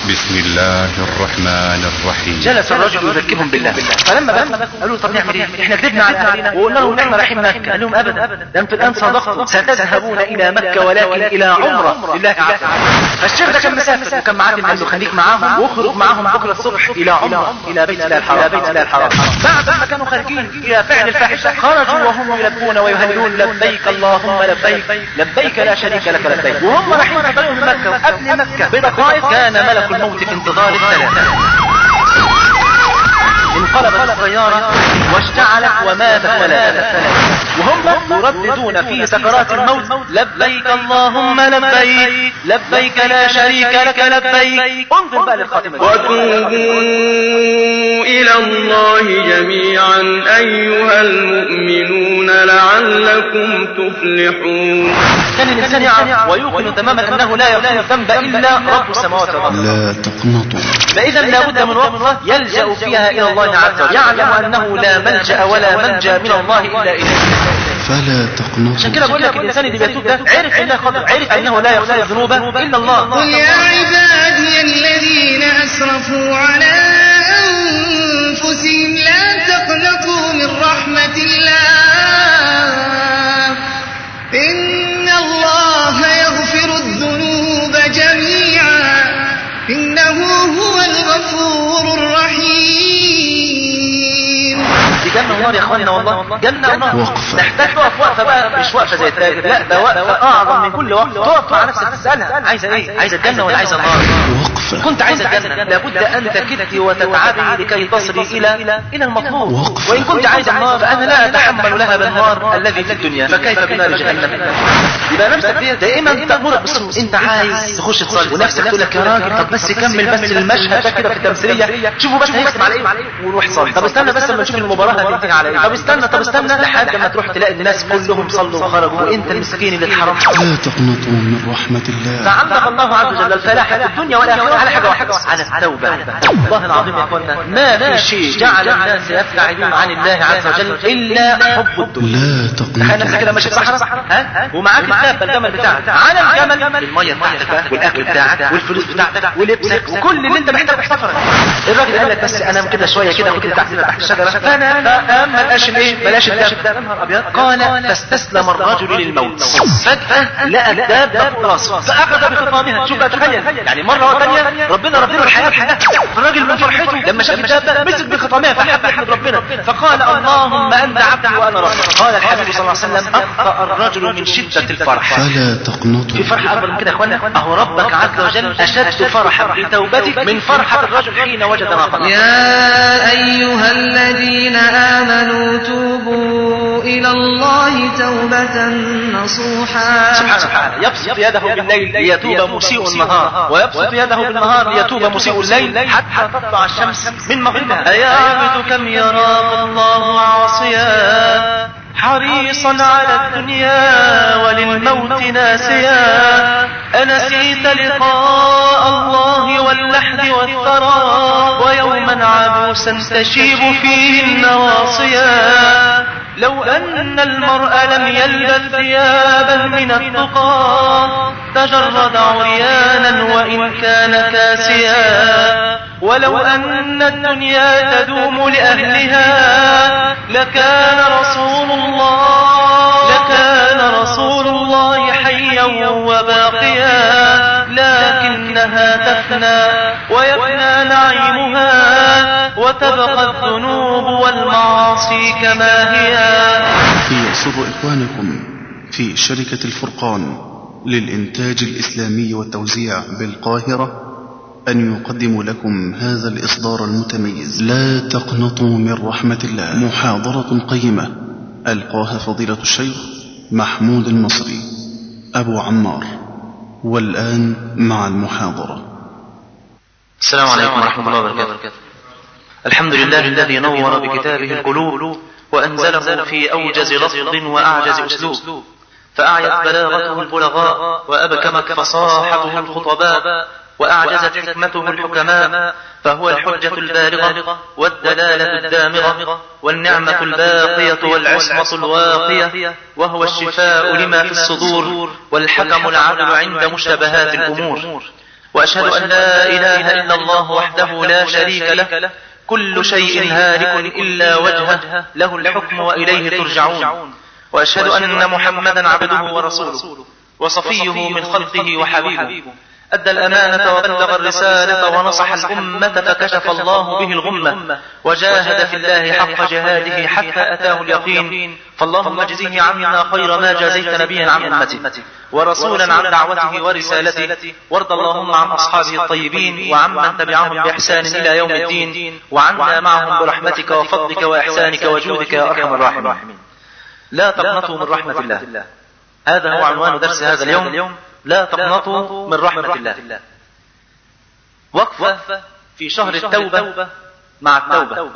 بسم الله الرحمن الرحيم جلس الرجل يذكرهم بالله فلما بكوا قالوا طب نعمل ايه احنا كذبنا على اهلنا وقلنا لهم ان احنا رايحين مكه قال لهم ابدا ده انتم الان صدقتم ستذهبون الى مكه ولكن الى عمره لله عز وجل فالشيخ ده كان مسافر وكان معاه قال له خليك معاهم واخرج معاهم بكره الصبح الى عمره الى بيت الله الحرام الى بيت الله الحرام بعد ما كانوا خارجين الى فعل الفاحشه خرجوا وهم يلبون ويهللون لبيك اللهم لبيك لبيك لا شريك لك لبيك وهم رايحين في طريق مكه وقبل مكه بدقائق كان ملك الموت في انتظار الثلاثه انقلبت السيارة واشتعلت وماتت ثلاثة وهم يرددون في سكرات الموت لبيك اللهم لبيك لبيك لا شريك لك لبيك انظر بقى للخاتمة وتوبوا إلى الله جميعا أيها المؤمنون لعلكم تفلحون كان الإنسان يعرف ويوقن تماما أنه لا يغفر الذنب إلا رب السماوات والأرض لا تقنطوا فإذا لابد من وقت يلجأ فيها إلى الله عز وجل يعلم أنه لا ملجأ ولا منجا من الله إلا إليه فلا عشان كده تقنطوا بقول لك الإنسان اللي بيتوب ده عرف أنه خطأ عرف أنه لا يغفر الذنوب إلا الله قل يا عبادي الذين أسرفوا على أنفسهم لا تقنطوا من رحمة الله إن الله يغفر الذنوب جميعا إنه هو الغفور الرحيم دي جنة ونار يا اخواننا والله جنة ونار وقفة. نحتاج تقف وقفة بقى مش وقفة زي التالت لا ده وقفة أعظم من كل وقفة تقف مع نفسك تسألها عايزة إيه؟ عايزة الجنة ولا عايزة النار؟ وقفة كنت عايز الجنة لابد أن تكدي وتتعبي لكي تصلي إلى إلى المطلوب وقفة. وإن كنت عايز النار فأنا لا أتحمل لهب النار الذي في الدنيا فكيف بنار جهنم يبقى نفسك دي دائما تأمرك بالصوم أنت عايز تخش تصلي ونفسك تقول لك يا راجل طب بس كمل بس المشهد ده كده في التمثيلية شوفوا بس هيختم على إيه وروح صلي طب استنى بس لما تشوف المباراة هتنتهي على إيه طب استنى طب استنى لحد ما تروح تلاقي الناس كلهم صلوا وخرجوا وأنت المسكين اللي اتحرمت لا تقنطوا من رحمة الله فعلق الله عز وجل الفلاح في الدنيا والآخرة على حاجة واحدة بس، على التوبة والله العظيم يا اخوانا ما في شيء جعل الناس يبتعدون عن الله عز وجل إلا حب الدنيا لا تخيل نفسك تقنطوا كده ماشي في صحراء ها ومعاك الدابه الجمل بتاعك على الجمل الميه بتاعتك بقى والاكل بتاعك والفلوس بتاعتك ولبسك وكل اللي انت محتاجه في سفرك الراجل قال لك بس انام كده شويه كده خد تحت تحت الشجره فانا فقام ما لقاش الايه بلاش الدابه قال فاستسلم الرجل للموت فجاه لقى الدابه فوق راسه فاخذ بخطامها شوف بقى تخيل يعني مره وثانيه ربنا ربنا له الحياه بحياه الراجل من فرحته لما شاف الدابه مسك بخطامها فحب يحمد ربنا فقال اللهم انت عبدي وانا ربك قال الحبيب صلى الله عليه وسلم اخطا الرجل من شده الفرح فلا تقنطوا في فرح اكبر من كده يا اخوانا اهو ربك عز وجل اشد فرحا بتوبتك من فرحه الرجل حين وجد ما قال يا أيها الذين آمنوا توبوا إلى الله توبة نصوحا سبحانه وتعالى يبسط يده بالليل ليتوب مسيء النهار ويبسط يده بالنهار ليتوب مسيء الليل حتى تطلع الشمس من مغربها أيا عبد كم يراك الله عاصيا حريصا على الدنيا وللموت ناسيا أنسيت لقاء الله واللحد والثرى ويوما عبوسا تشيب فيه النواصيا لو أن المرء لم يلبث ثيابا من التقى تجرد عريانا وإن كان كاسيا ولو أن الدنيا تدوم لأهلها لكان رسول الله لكان رسول الله حيا وباقيا لكنها تفنى ويفنى نعيمها وتبقى الذنوب والمعاصي كما هي يسر إخوانكم في شركة الفرقان للإنتاج الإسلامي والتوزيع بالقاهرة أن يقدم لكم هذا الإصدار المتميز لا تقنطوا من رحمة الله محاضرة قيمة ألقاها فضيلة الشيخ محمود المصري أبو عمار والآن مع المحاضرة السلام عليكم ورحمة الله وبركاته الحمد لله الذي نور بكتابه القلوب وأنزله في أوجز لفظ وأعجز أسلوب فأعيت بلاغته البلغاء وأبكمت فصاحته الخطباء وأعجزت حكمته الحكماء فهو الحجة البالغة والدلالة الدامغة والنعمة الباقية والعصمة الواقية وهو الشفاء لما في الصدور والحكم العدل عند مشتبهات الأمور وأشهد أن لا إله إلا الله وحده لا شريك له كل شيء هالك إلا وجهه له الحكم وإليه ترجعون وأشهد أن محمدا عبده ورسوله وصفيه من خلقه وحبيبه أدى الأمانة وبلغ الرسالة ونصح الأمة فكشف الله به الغمة وجاهد في الله حق جهاده حتى أتاه اليقين فاللهم اجزه عنا خير ما جازيت نبيا عن أمته ورسولا عن دعوته ورسالته وارض اللهم عن أصحابه الطيبين وعمن تبعهم بإحسان إلى يوم الدين وعنا معهم برحمتك وفضلك وإحسانك وجودك يا أرحم الراحمين لا تقنطوا من رحمة الله هذا هو عنوان درس هذا اليوم لا تقنطوا من رحمة الله وقفة في شهر التوبة مع التوبة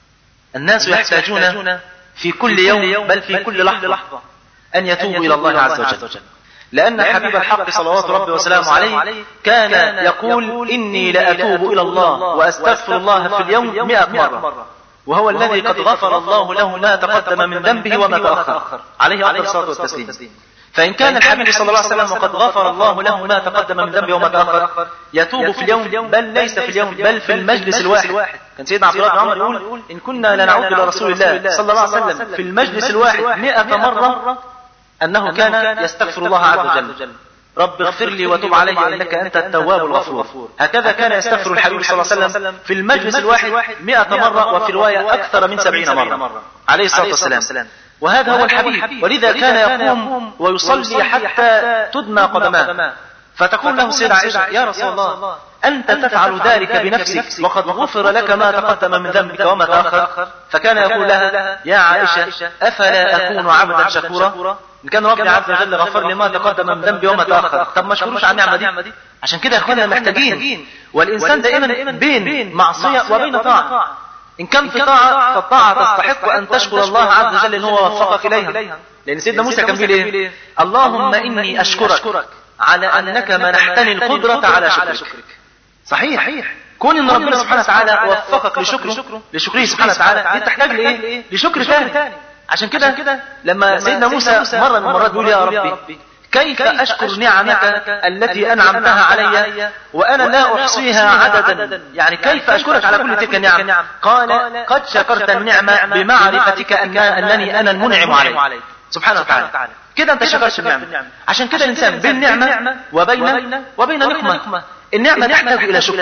الناس يحتاجون في كل يوم بل في كل لحظة أن يتوبوا إلى الله عز وجل لأن حبيب الحق صلوات ربي وسلامه عليه كان يقول إني لأتوب إلى الله وأستغفر الله في اليوم مئة مرة وهو الذي قد غفر الله له ما تقدم من ذنبه وما تأخر عليه أفضل الصلاة والتسليم فإن كان الحبيب صلى الله عليه وسلم وقد غفر الله له ما تقدم من ذنبه وما تأخر يتوب في اليوم بل ليس في اليوم بل في المجلس الواحد كان سيدنا عبد الله بن عمر يقول إن كنا لنعود إلى رسول الله صلى الله عليه وسلم في المجلس الواحد مئة مرة أنه كان يستغفر الله عز وجل رب اغفر لي وتب علي انك انت التواب الغفور هكذا كان يستغفر الحبيب صلى الله عليه وسلم في المجلس الواحد مئة مرة وفي رواية أكثر من سبعين مرة عليه الصلاة والسلام وهذا هو الحبيب ولذا كان يقوم ويصلي حتى تدمى قدماه فتقول له سيدة عائشة يا رسول الله أنت تفعل ذلك بنفسك وقد غفر لك ما تقدم من ذنبك وما تأخر فكان يقول لها يا عائشة أفلا أكون عبدا شكورا إن كان ربي عز وجل غفر لي ما تقدم من ذنبي وما تأخر طب ما اشكروش على النعمة دي عشان كده يا اخوانا محتاجين والإنسان دائما بين معصية وبين طاعة إن كان في طاعة فالطاعة تستحق أن تشكر الله عز وجل إن هو وفقك إليها لأن سيدنا موسى كان بيقول إيه اللهم إني أشكرك على أنك منحتني القدرة على شكرك صحيح كون ان ربنا سبحانه وتعالى وفقك لشكره لشكره سبحانه وتعالى دي تحتاج لايه لشكر ثاني عشان كده لما سيدنا موسى مرة من المرات بيقول يا ربي كيف أشكر نعمك التي أنعمتها علي وأنا لا أحصيها عددا يعني كيف أشكرك على كل تلك النعم قال قد شكرت النعمة بمعرفتك أن أنني أنا المنعم عليك سبحانه وتعالى كده أنت شكرت النعمة عشان كده الإنسان بين نعمة وبين وبين نقمة النعمة تحتاج إلى شكر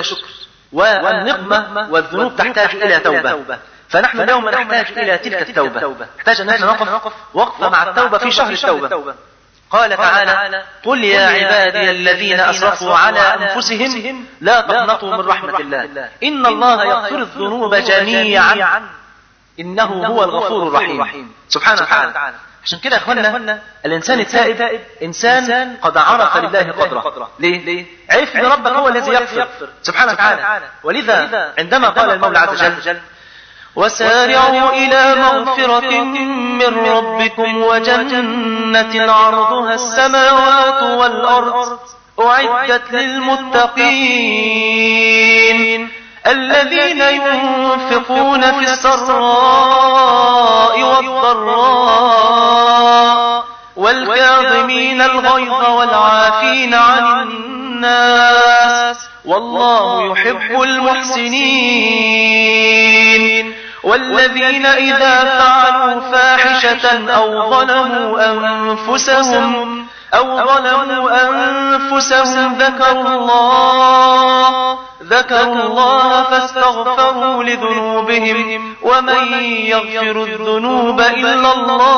والنقمة والذنوب تحتاج إلى توبة فنحن اليوم نحتاج إلى تلك التوبة نحتاج أن نقف وقفة مع التوبة في شهر التوبة قال تعالى قل يا عبادي الذين أسرفوا على أنفسهم لا تقنطوا من رحمة الله إن الله يغفر الذنوب جميعا إنه هو الغفور الرحيم سبحانه وتعالى عشان كده يا اخوانا الانسان التائب انسان قد عرف لله قدره ليه عرف ان ربك هو الذي يغفر سبحانه وتعالى ولذا عندما قال المولى عز وجل وسارعوا إلى مغفرة من ربكم وجنة عرضها السماوات والأرض أعدت للمتقين الذين ينفقون في السراء والضراء والكاظمين الغيظ والعافين عن الناس والله يحب المحسنين والذين إذا فعلوا فاحشة أو ظلموا أنفسهم أو ظلموا أنفسهم ذكروا الله ذكروا الله فاستغفروا لذنوبهم ومن يغفر الذنوب إلا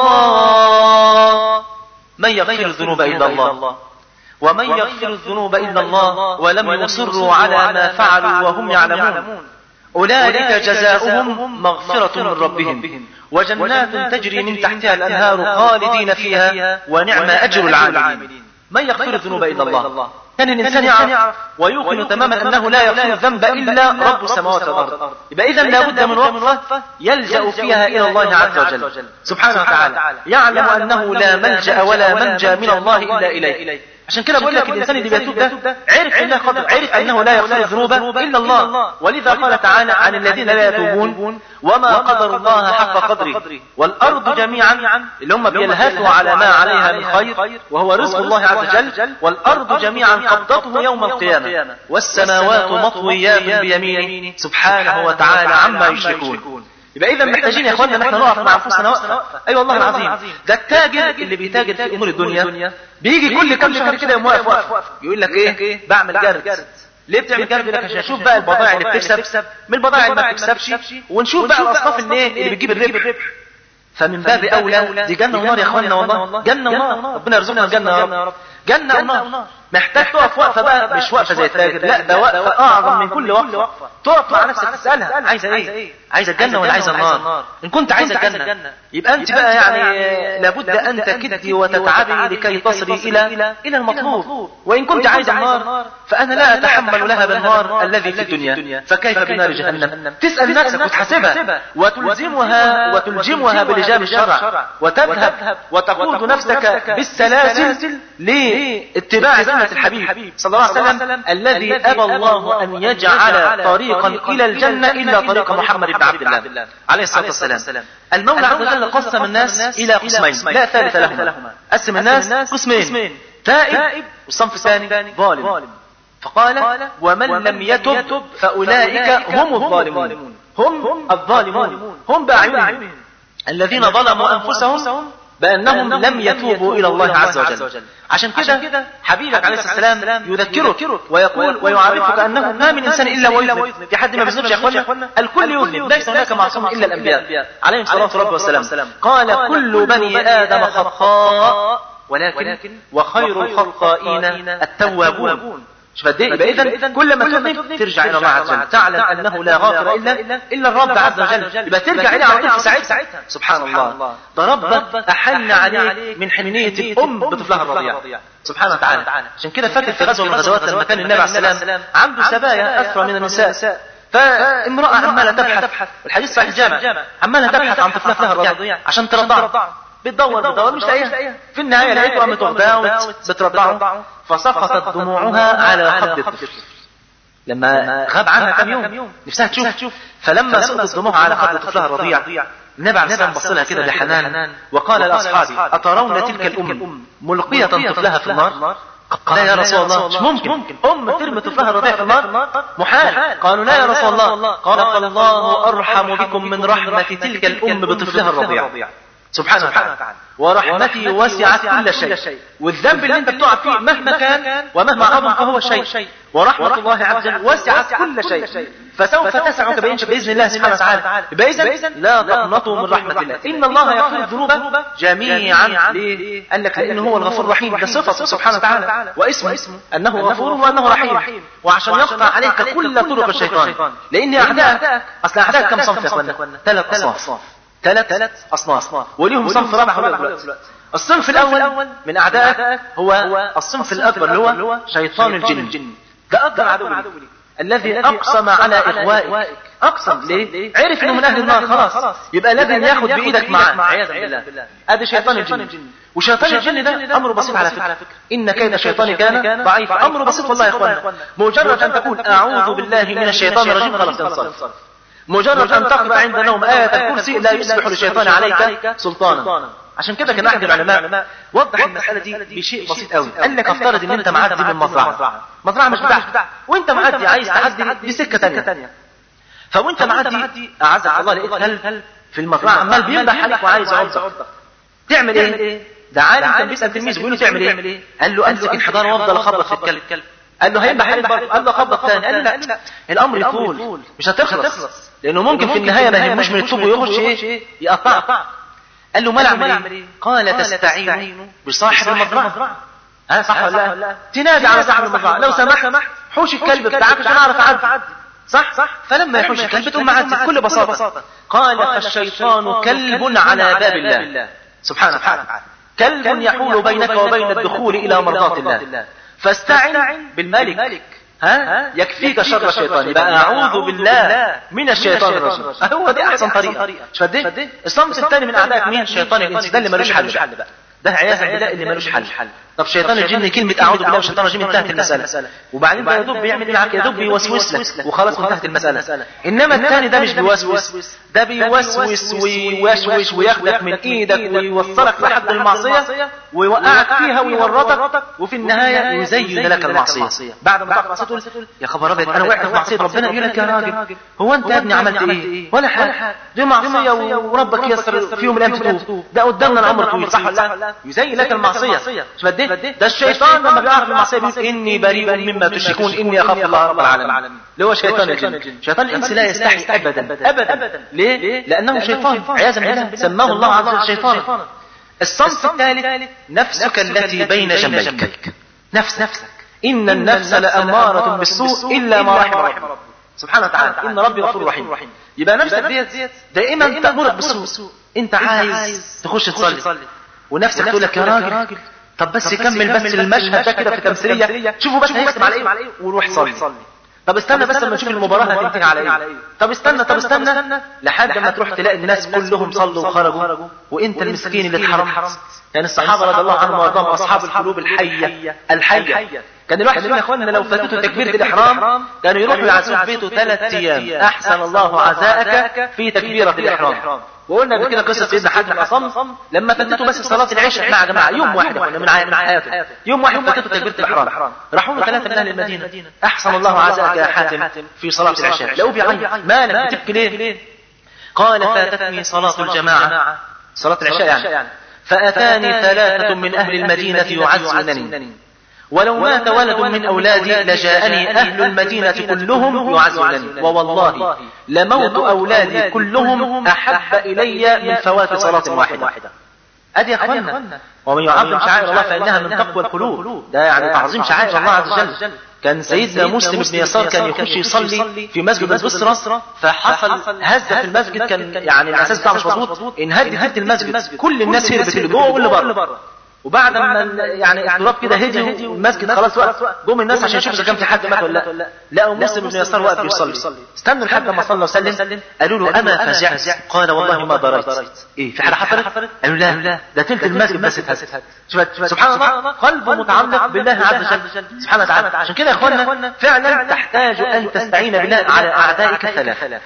الله من يغفر الذنوب إلا الله ومن يغفر الذنوب إلا الله ولم يصروا على ما فعلوا وهم يعلمون أولئك جزاؤهم مغفرة من ربهم وجنات تجري من تحتها الأنهار خالدين فيها ونعم أجر العاملين من يغفر الذنوب إلا الله كان الإنسان يعرف ويوقن تماما أنه لا يغفر الذنب إلا رب السماوات والأرض يبقى إذا لابد من وقفة يلجأ فيها إلى الله عز وجل سبحانه وتعالى يعلم أنه لا ملجأ ولا منجى من الله إلا إليه عشان كده بقول لك الانسان اللي بيتوب ده عرف الله قدر عرف انه لا يغفر الذنوب الا الله ولذا قال تعالى عن الذين لا يتوبون وما قدر الله حق قدره والارض جميعا اللي هم بيلهثوا على ما عليها من خير وهو رزق الله عز وجل والارض جميعا قبضته يوم القيامه والسماوات مطويات بيمينه سبحانه وتعالى عما يشركون يبقى اذا محتاجين يا اخوانا ان احنا نقف مع انفسنا وقفه اي أيوة والله العظيم ده التاجر اللي بيتاجر في امور الدنيا بيجي كل كام شهر كده يقوم واقف واقف يقول لك ايه بعمل جرد ليه بتعمل جرد لك عشان نشوف بقى البضائع اللي بتكسب من البضائع اللي ما بتكسبش ونشوف بقى الاصناف اللي اللي بتجيب الربح فمن باب اولى دي جنه ونار يا اخوانا والله جنه ونار ربنا يرزقنا الجنه يا رب جنه ونار محتاج تقف وقفه بقى مش وقفه زي التاجر لا ده وقفه اعظم من كل وقفه تقف مع نفسك تسالها عايزه ايه عايزه الجنه ولا عايزه النار ان كنت عايزه الجنه يبقى انت بقى يعني لابد ان تكدي وتتعبي لكي تصلي الى الى المطلوب وان كنت عايزه النار فانا لا اتحمل لها بالنار الذي في الدنيا فكيف بنار جهنم تسال نفسك وتحاسبها وتلزمها وتلجمها بلجام الشرع وتذهب وتقود نفسك بالسلاسل لاتباع سنة الحبيب صلى الله عليه وسلم الذي أبى الله أن يجعل طريقا إلى الجنة إلا طريق محمد بن عبد الله عليه الصلاة والسلام المولى عز وجل قسم الناس إلى قسمين لا ثالث لهما قسم الناس قسمين تائب والصنف الثاني ظالم فقال ومن لم يتب فأولئك هم الظالمون هم الظالمون هم بأعينهم الذين ظلموا أنفسهم بأنهم لم يتوبوا إلى الله عز وجل عشان كده حبيبك عليه الصلاة والسلام يذكرك ويقول ويعرفك أنه ما من إنسان إلا ويذنب في حد ما بيذنبش يا أخوانا الكل يذنب ليس هناك معصوم إلا الأنبياء عليهم الصلاة رب والسلام قال كل بني آدم خطاء ولكن وخير الخطائين التوابون شوف قد ايه يبقى اذا كل ما تذنب ترجع الى الله عز وجل تعلم انه لا غافر الا الا الرب عز وجل يبقى ترجع اليه على طول في ساعتها سبحان الله ده ربك احن عليك من حنيه الام بطفلها الرضيع سبحانه وتعالى عشان كده فاكر في غزوه من الغزوات لما كان النبي عليه السلام عنده سبايا اثرى من النساء فامرأة عمالة تبحث والحديث صحيح الجامع عمالة تبحث عن طفلها الرضيع عشان ترضعه بتدور بتدور مش لاقيها في النهايه لقيته قامت واخداه بترضعه فسقطت دموعها على خد الطفل لما غاب عنها كم يوم نفسها تشوف فلما سقطت دموعها على خد طفلها الرضيع النبي عليه السلام بص لها كده بحنان وقال لاصحابه اترون تلك الام ملقيه طفلها في النار قال لا يا رسول الله مش ممكن ام ترمي طفلها الرضيع في النار محال قالوا لا يا رسول الله قال الله ارحم بكم من رحمه تلك الام بطفلها الرضيع سبحانه وتعالى ورحمتي وسعت كل شيء والذنب اللي انت بتقع فيه مهما كان ومهما عظم فهو شيء ورحمة الله عز وجل وسعت كل شيء فسوف تسعك بإذن الله سبحانه وتعالى يبقى إذن لا تقنطوا من رحمة الله إن الله يغفر الذنوب جميعا ليه؟ قال لك لأنه هو الغفور الرحيم ده صفة سبحانه وتعالى واسمه أنه غفور وأنه رحيم وعشان يقطع عليك كل طرق الشيطان لأن أعداءك أصل أعداءك كم صنف يا أخوانا ثلاث أصناف ثلاث أصناف وليهم صنف رابع دلوقتي الصنف الأول من أعدائك هو الصنف الأكبر اللي هو شيطان الجن ده أكبر عدو لي الذي أقسم على إغوائك أقسم ليه؟ عرف إنه من أهل النار خلاص يبقى لازم ياخد بإيدك معاه عياذا بالله هذا شيطان الجن وشيطان الجن ده أمره بسيط على فكرة إن كيد الشيطان كان ضعيف أمره بسيط والله يا إخوانا مجرد أن تقول أعوذ بالله من الشيطان الرجيم خلاص تنصرف مجرد أن تقرأ عند نوم آية الكرسي لا يصبح للشيطان عليك سلطانا عشان كده كان أحد العلماء وضح المسألة دي بشيء بسيط قوي قال لك افترض ان انت معدي من مزرعة مزرعة مش بتاعتك وانت معدي عايز تعدي بسكة تانية فوانت معدي اعزك الله لقيت هل في المزرعة عمال بينبح عليك وعايز يعضك تعمل ايه ده عالم كان بيسأل تلميذ بيقول له تعمل ايه قال له امسك الحضانة وافضل اخبط في الكلب قال له هينبح عليك برضه قال له خبط تاني قال له لا الامر يطول مش هتخلص لانه ممكن في النهايه ما يهموش من الطوب ويخش ايه يقطعك قال له مال اعمل ايه قال تستعين بصاحب المزرعه ها صح ولا لا تنادي على صاحب المزرعه لو سمحت حوش الكلب بتاعك عشان اعرف اعدي صح صح فلما يحوش الكلب تقوم معدي بكل بساطه قال فالشيطان كلب على باب الله سبحانه وتعالى كلب يحول بينك وبين الدخول الى مرضات الله فاستعن بالملك ها يكفيك شر الشيطان يبقى اعوذ بالله من الشيطان الرجيم هو دي احسن طريقه مش فدي الصنف الثاني من اعدائك مين الشيطان الانسي ده اللي ملوش حل بقى ده عياذا بالله اللي ملوش حل طب شيطان الجن كلمة أعوذ بالله من الشيطان الرجيم انتهت المسألة وبعدين بقى يا دوب بيعمل ايه معاك يا دوب بيوسوس لك وخلاص انتهت المسألة إنما الثاني ده مش بيوسوس ده بيوسوس ويوشوش وياخدك من إيدك ويوصلك لحد المعصية ويوقعك فيها ويورطك وفي النهاية يزين لك المعصية بعد ما تقع تقول يا خبر أبيض أنا وقعت في معصية ربنا يقول لك يا راجل هو أنت يا ابني عملت إيه ولا حاجة دي معصية وربك يسر في يوم من الأيام تتوب ده قدامنا العمر طويل صح ولا لا يزين لك المعصية مش بدي ده الشيطان لما بيعرف المعصية بيقول إني بريء مما تشركون إني أخاف الله رب العالمين اللي هو شيطان الجن شيطان الإنس لا يستحي أبدا أبدا ليه؟ لأنه شيطان عياذا بالله سماه الله عز وجل شيطانا الصنف الثالث نفسك التي بين جنبيك نفس نفسك إن النفس لأمارة بالسوء إلا ما رحم ربي سبحانه وتعالى إن ربي غفور رحيم يبقى نفسك ديت دائما تأمرك بالسوء أنت عايز تخش تصلي ونفسك تقول لك يا راجل طب بس كمل بس المشهد ده كده في تمثيليه شوفوا بس هيختم على ايه وروح صلي طب استنى بس لما نشوف المباراه هتنتهي على ايه طب استنى طب استنى لحد ما تروح تلاقي الناس كلهم صلوا وخرجوا وانت المسكين اللي اتحرمت كان الصحابه رضي الله عنهم وارضاهم اصحاب القلوب الحيه الحيه كان الواحد فينا يا اخواننا لو فاتته تكبيره الاحرام كانوا يروحوا يعزوه في بيته ثلاث ايام احسن الله عزاءك في تكبيره الاحرام وقلنا قبل كده قصه سيدنا حاتم الاصم لما فاتته بس صلاه العشاء مع جماعه يوم واحد يا من من حياته يوم واحد فاتته تكبيره الاحرام راحوا له ثلاثه من اهل المدينه احسن الله عزاءك يا حاتم في صلاه العشاء لو بيعيط مالك بتبكي ليه قال فاتتني صلاه الجماعه صلاه العشاء يعني فاتاني ثلاثه من اهل المدينه يعزونني ولو مات ولد من أولادي لجاءني أهل المدينة كلهم يعزونني ووالله لموت أولادي كلهم أحب إلي من فوات صلاة واحدة أدي يا أخوانا ومن يعظم شعائر الله فإنها من تقوى القلوب ده يعني تعظيم شعائر الله عز وجل كان سيدنا مسلم بن يسار كان يخش يصلي في مسجد البصرة فحصل هزة في المسجد كان يعني الأساس بتاعه مش مظبوط انهد هد المسجد كل الناس هربت اللي جوه واللي بره وبعد ما يعني التراب كده هدي والمسجد خلاص وقف جم الناس عشان يشوفوا اذا كان في حد مات ولا لا لقوا مسلم بن يسار واقف يصلي استنوا لحد ما صلى وسلم قالوا له اما فزعت قال والله ما ضريت ايه في حاجه حصلت قالوا لا ده تلت المسجد بس اتهز سبحان الله قلبه متعلق بالله عز وجل سبحانه وتعالى عشان كده يا اخوانا فعلا تحتاج ان تستعين بالله على اعدائك الثلاثه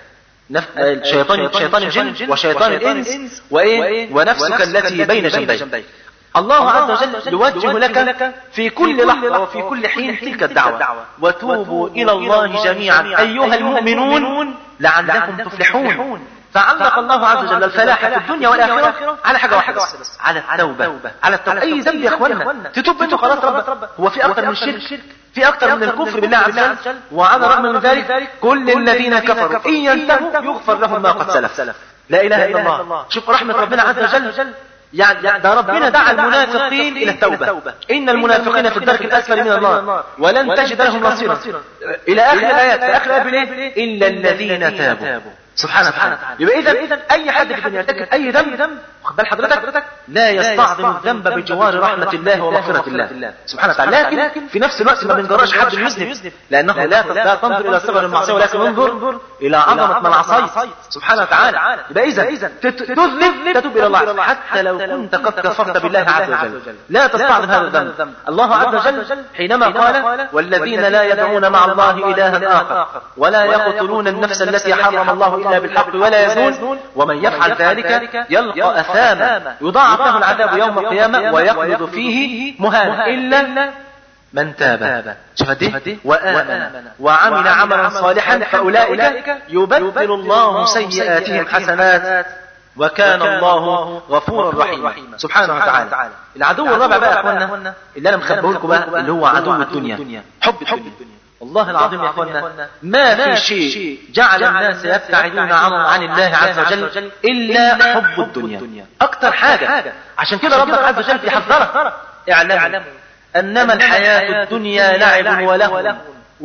شيطان شيطان الجن وشيطان الانس وايه ونفسك التي بين جنبيك الله عز وجل يوجه لك في كل لحظة وفي كل حين تلك الدعوة وتوبوا إلى الله جميعا أيها المؤمنون لعلكم تفلحون فعلق الله عز وجل الفلاح في الدنيا والآخرة على حاجة واحدة بس على التوبة على التوبة أي ذنب يا أخوانا تتوب أنت خلاص ربك هو في أكثر من الشرك في أكثر من الكفر بالله عز وجل وعلى الرغم من ذلك كل الذين كفروا إن ينتهوا يغفر لهم ما قد سلف لا إله إلا الله شوف رحمة ربنا عز وجل يعني ده ربنا دعا المنافقين الى التوبة ان المنافقين في الدرك الاسفل من النار ولن تجد لهم نصيرا الى اخر الايات في اخر الايات الا الذين تابوا سبحانه وتعالى يبقى اذا اي حد في الدنيا يرتكب اي ذنب واخد بال حضرتك لا يستعظم الذنب بجوار رحمه الله ومغفره الله سبحانه وتعالى لكن في نفس الوقت ما بنجراش حد يذنب لانه لا لا تنظر الى صغر المعصيه ولكن انظر الى عظمه من عصيت سبحانه وتعالى يبقى اذا تذنب تتوب الى الله حتى لو كنت قد كفرت بالله عز وجل لا تستعظم هذا الذنب الله عز وجل حينما قال والذين لا يدعون مع الله الها اخر ولا يقتلون النفس التي حرم الله الا بالحق ولا يزنون ومن يفعل ذلك يلقى اثاما يضاعف له العذاب يوم القيامه ويخلد فيه مهانا الا من تاب شوف دي وآمن وعمل عملا صالحا فأولئك يبدل الله سيئاتهم حسنات وكان الله غفورا رحيما سبحانه وتعالى العدو الرابع بقى يا اخوانا اللي انا مخبيه لكم بقى اللي هو عدو الدنيا حب الدنيا والله العظيم يا اخوانا ما في شيء جعل الناس يبتعدون عن عن الله عز وجل الا حب الدنيا اكتر حاجه عشان كده ربك عز وجل بيحذرك اعلموا انما الحياه الدنيا لعب ولهو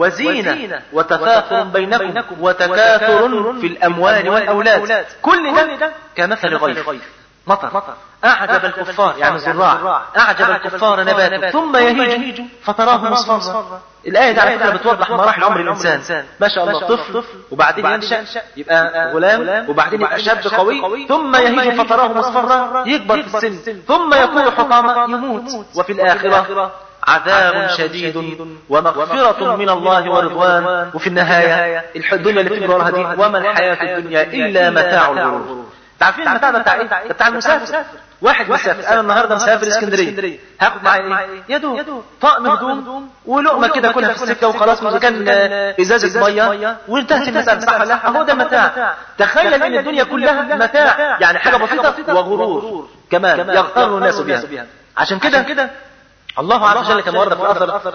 وزينة وتفاخر بينكم وتكاثر في الأموال والأولاد كل ده كمثل غيث مطر أعجب الكفار يعني الزراع أعجب الكفار نباته ثم يهيج فتراه مصفرا الآية دي على فكرة بتوضح مراحل عمر الإنسان ما شاء الله طفل وبعدين ينشأ يبقى غلام وبعدين يبقى شاب قوي ثم يهيج فتراه مصفرا يكبر في السن ثم يكون حطاما يموت وفي الآخرة عذاب شديد ومغفرة من الله ورضوان وفي النهاية الدنيا اللي بتجري وراها دي وما الحياة الدنيا إلا متاع الغرور تعرفين المتاع ده بتاع ايه؟ ده بتاع المسافر واحد مسافر انا النهارده مسافر اسكندريه هاخد معايا ايه؟ يا دوب طقم هدوم ولقمه كده كلها في السكه وخلاص واذا كان ازازه ميه وانتهت المساله صح ولا اهو ده متاع تخيل ان الدنيا كلها متاع يعني حاجه بسيطه وغرور كمان يغتر الناس بها عشان كده الله عز وجل كما ورد في الاثر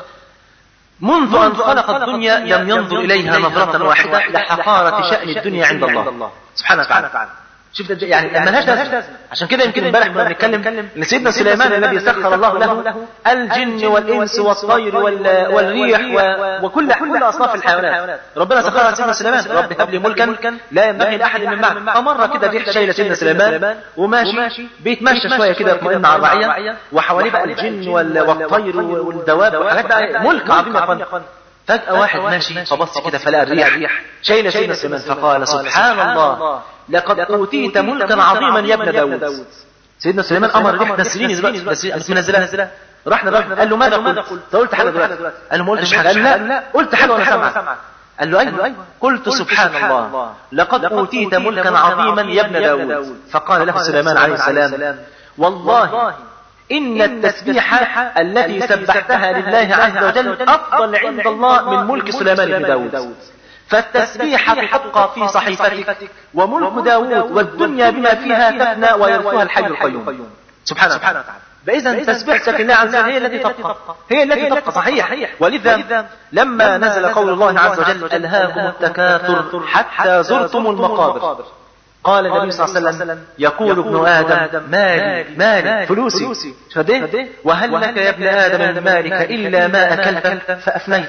منذ أن خلق الدنيا لم ينظر إليها نظرة واحدة لحقارة شأن الدنيا عند الله سبحانه وتعالى شفت يعني ملهاش لازمه عشان كده يمكن امبارح كنا بنتكلم ان سيدنا سليمان الذي سخر الله له الجن والانس والطير والريح وكل كل اصناف الحيوانات ربنا سخرها لسيدنا سليمان رب هب لي ملكا لا ينبغي لاحد من بعد فمره كده الريح شايله سيدنا سليمان وماشي بيتمشى شويه كده يطمئن على الرعيه وحواليه بقى الجن والطير والدواب وحاجات بقى ملك عظيم يا اخوان فجأة واحد ماشي فبص كده فلقى الريح شايلة سيدنا سليمان فقال سبحان الله لقد أوتيت ملكا عظيما يا ابن داود سيدنا سليمان أمر الريح نسليني دلوقتي بس منزلها راح نبقى قال له ماذا قلت؟ قلت حاجة دلوقتي قال له ما قلتش حاجة قال لا لا قلت حاجة وأنا سامعك قال له أيوه قلت سبحان الله لقد أوتيت ملكا عظيما يا ابن داود فقال له سليمان عليه السلام والله إن التسبيح التي سبحتها لله عز وجل أفضل عند الله من ملك سليمان بن داود فالتسبيح تبقى في صحيفتك وملك داود والدنيا بما فيها تفنى ويرثها الحي القيوم سبحانه وتعالى فإذا تسبيحتك لله عز وجل هي التي تبقى هي التي تبقى صحيح ولذا لما نزل قول الله عز وجل ألهاكم التكاثر حتى زرتم المقابر قال النبي صلى الله عليه وسلم يقول ابن آدم مالي مالي فلوسي فده وهل لك يا ابن آدم من مالك إلا ما أكلت فأفنيت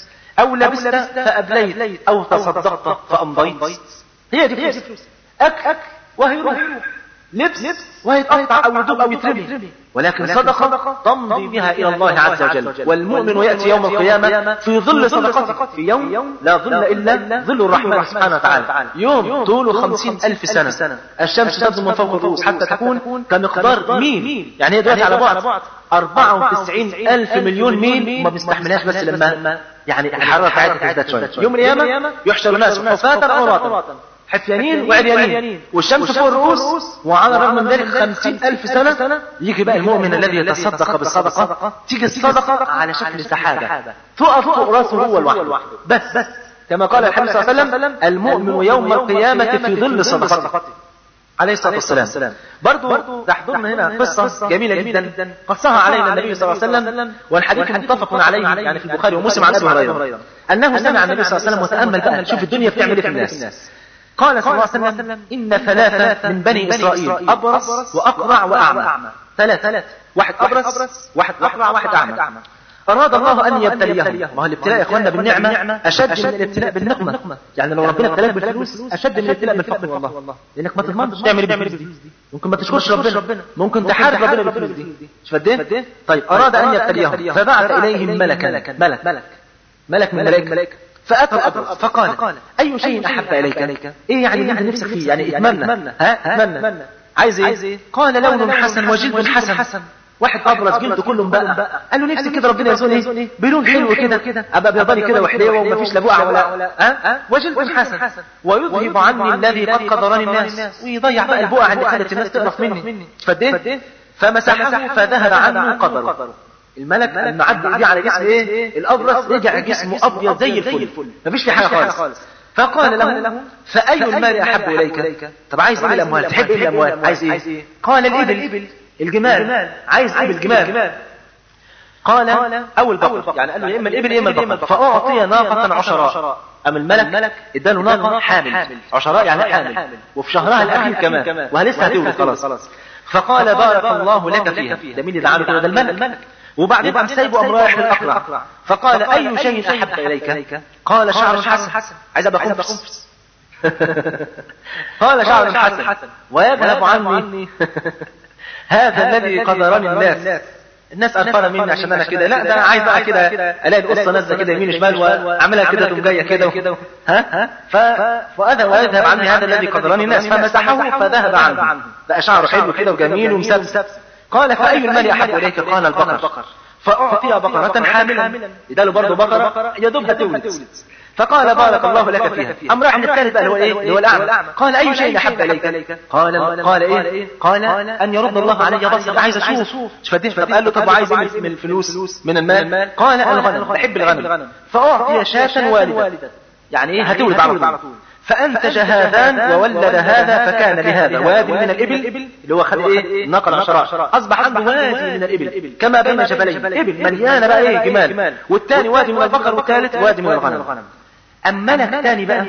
أو لبست فأبليت أو تصدقت فأمضيت هي دي فلوس أكل وهي روح لبس ويتقطع أو يدوب أو يترمي ولكن صدقة تمضي بها إلى الله عز وجل والمؤمن يأتي يوم القيامة في ظل صدقته في يوم لا ظل إلا ظل الرحمن سبحانه وتعالى يوم طوله خمسين ألف سنة الشمس تبدو من فوق الرؤوس حتى تكون كمقدار ميل يعني هي دلوقتي على بعد أربعة وتسعين ألف مليون ميل ما بيستحملهاش بس لما يعني الحرارة بتاعتها تزداد شوية يوم القيامة يحشر الناس حفاة عراة حفيانين وعريانين والشمس فوق الرؤوس وعلى الرغم من ذلك خمسين ألف سنة يجي بقى المؤمن الذي يتصدق بالصدقة تيجي الصدقة على شكل سحابة تقف فوق راسه هو لوحده بس بس كما قال الحبيب صلى الله عليه وسلم المؤمن يوم القيامة في ظل صدقته عليه الصلاة والسلام برضو تحضرنا هنا قصة جميلة جدا قصها علينا النبي صلى الله عليه وسلم والحديث متفق عليه يعني في البخاري ومسلم عن أبي هريرة أنه سمع النبي صلى الله عليه وسلم وتأمل بقى شوف الدنيا بتعمل ايه في الناس قال صلى الله عليه وسلم إن ثلاثة من بني إسرائيل أبرص وأقرع وأعمى ثلاثة واحد أبرص واحد أقرع واحد أعمى أراد الله أن يبتليهم ما هو الابتلاء يا إخواننا بالنعمة أشد من الابتلاء بالنقمة يعني لو ربنا ابتلاك بالفلوس أشد من الابتلاء بالفقر والله لأنك ما تضمنش تعمل ايه بالفلوس دي ممكن ما تشكرش ربنا ممكن تحارب ربنا بالفلوس دي مش فدين طيب أراد أن يبتليهم فبعث إليهم ملكا ملك ملك ملك من ملائكة فأتى الأبرص فقال أي شيء أحب إليك إيه يعني اللي نفسك فيه يعني اتمنى ها اتمنى عايز ايه قال لون حسن وجلد حسن واحد ابرز جلده كله مبقع قال له نفسي كده ربنا يرزقني ايه بلون حلو كده ابقى بيضاني كده وحليوه ومفيش لا بقع ولا ها وجلد حسن ويذهب عني الذي قد قدرني الناس ويضيع بقى البقع اللي خلت الناس تقرف مني فديه فمسحه فذهب عنه قدره الملك لما عدى ايديه على جسم ايه الابرص رجع جسمه ابيض زي الفل مفيش في حاجه خالص فقال له فأي المال أحب إليك طب عايز ايه الأموال تحب ايه الأموال عايز ايه قال الإبل الجمال عايز إبل جمال قال أو البقر يعني قال له يا إما الإبل يا إما البقر فأعطي ناقة عشراء أم الملك اداله ناقة حامل عشراء يعني حامل وفي شهرها الأخير كمان وهلسه هتولد خلاص فقال بارك الله لك فيها ده مين اللي عامل كده ده الملك وبعدين قام سايبه قام رايح للأقرع فقال أي شيء أحب إليك قال شعر حسن عايز أبقى خنفس قال شعر الحسن ويذهب عني هذا الذي قدرني الناس الناس قرفانه مني عشان انا كده لا ده انا عايز بقى كده الاقي القصه نازله كده يمين شمال واعملها كده تقوم جايه كده ها ف فاذهب ويذهب عني هذا الذي قدرني الناس فمسحه فذهب عنه بقى شعره حلو كده وجميل ومسبسب قال فاي المال احب اليك قال البقر فاعطي بقره حاملا اداله برضه بقره يا دوب هتولد فقال بارك الله لك فيها أم راح الثالث بقى اللي هو ايه اللي هو الاعمى قال اي شيء احب اليك قال قال ايه قال ان يرد الله علي بصري عايز اشوف شوف طب قال له طب عايز ايه من الفلوس من المال قال الغنم بحب الغنم فاعطي شاة والده يعني ايه هتولد على طول فأنتج هذان وولد هذا فكان لهذا وادي من الإبل اللي هو خد إيه نقل عشراء أصبح عنده وادي من الإبل كما بين جبلين إبل مليانة بقى إيه جمال والثاني وادي من البقر والثالث وادي من الغنم أما ملك تاني بقى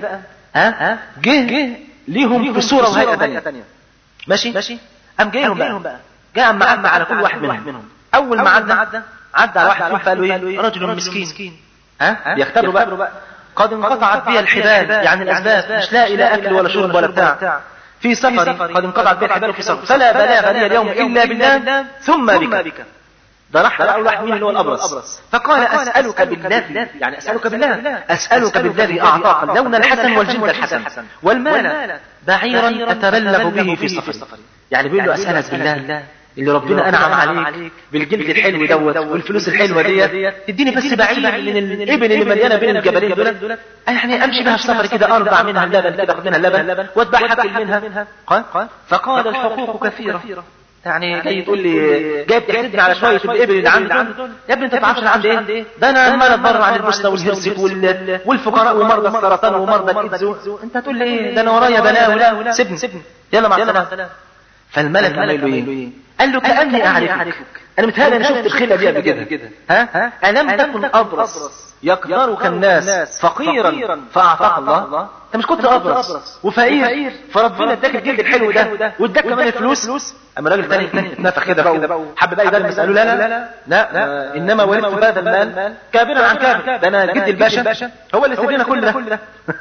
ها جه ليهم في صورة وهيئة تانية ماشي ماشي أم جايهم بقى جاء معدى على كل واحد منهم أول ما عدى عدى على واحد فيهم قالوا إيه رجل مسكين ها بيختبروا بقى قد انقطعت بي الحبال يعني الأسباب مش لاقي لا أكل ولا شرب ولا بتاع في سفر قد انقطعت بي الحبال في سفر فلا بلاغ لي اليوم إلا بالله ثم بك ده راح بقى واحد مين اللي هو الابرص فقال اسالك بالذي يعني اسالك بالله اسالك بالذي اعطاك اللون الحسن والجلد الحسن والمال بعيرا اتبلغ به في سفري يعني بيقول له اسالك بالله اللي ربنا انعم عليك بالجلد الحلو دوت والفلوس الحلوه ديت تديني بس بعير من الابل اللي مليانه بين الجبلين دول يعني امشي بها في سفر كده ارضع منها اللبن كده اخد منها اللبن واتبعها اكل منها قال فقال الحقوق كثيره يعني جاي تقول لي جايب تحسدني على شويه الابل اللي عندي دول يا ابني انت ما تعرفش انا عندي ايه ده انا عمال اتبرع عن البوسنه والهرسك والفقراء ومرضى السرطان ومرضى الايدز انت هتقول لي ايه ده انا ورايا بلاوي سيبني سيبني يلا مع السلامه فالملك قال له ايه قال له كاني اعرفك انا متهيألي انا شفت الخله دي قبل كده ها الم تكن ابرص يقدرك الناس فقيرا فاعطاك الله انت مش كنت ابرص وفقير فربنا اداك الجلد الحلو ده واداك كمان الفلوس اما راجل تاني اتنفخ كده بقى حب بقى يبان مسأله لا لا لا لا انما ولدت بهذا المال كابرا عن كابر ده انا جد الباشا هو اللي سيب لنا كل ده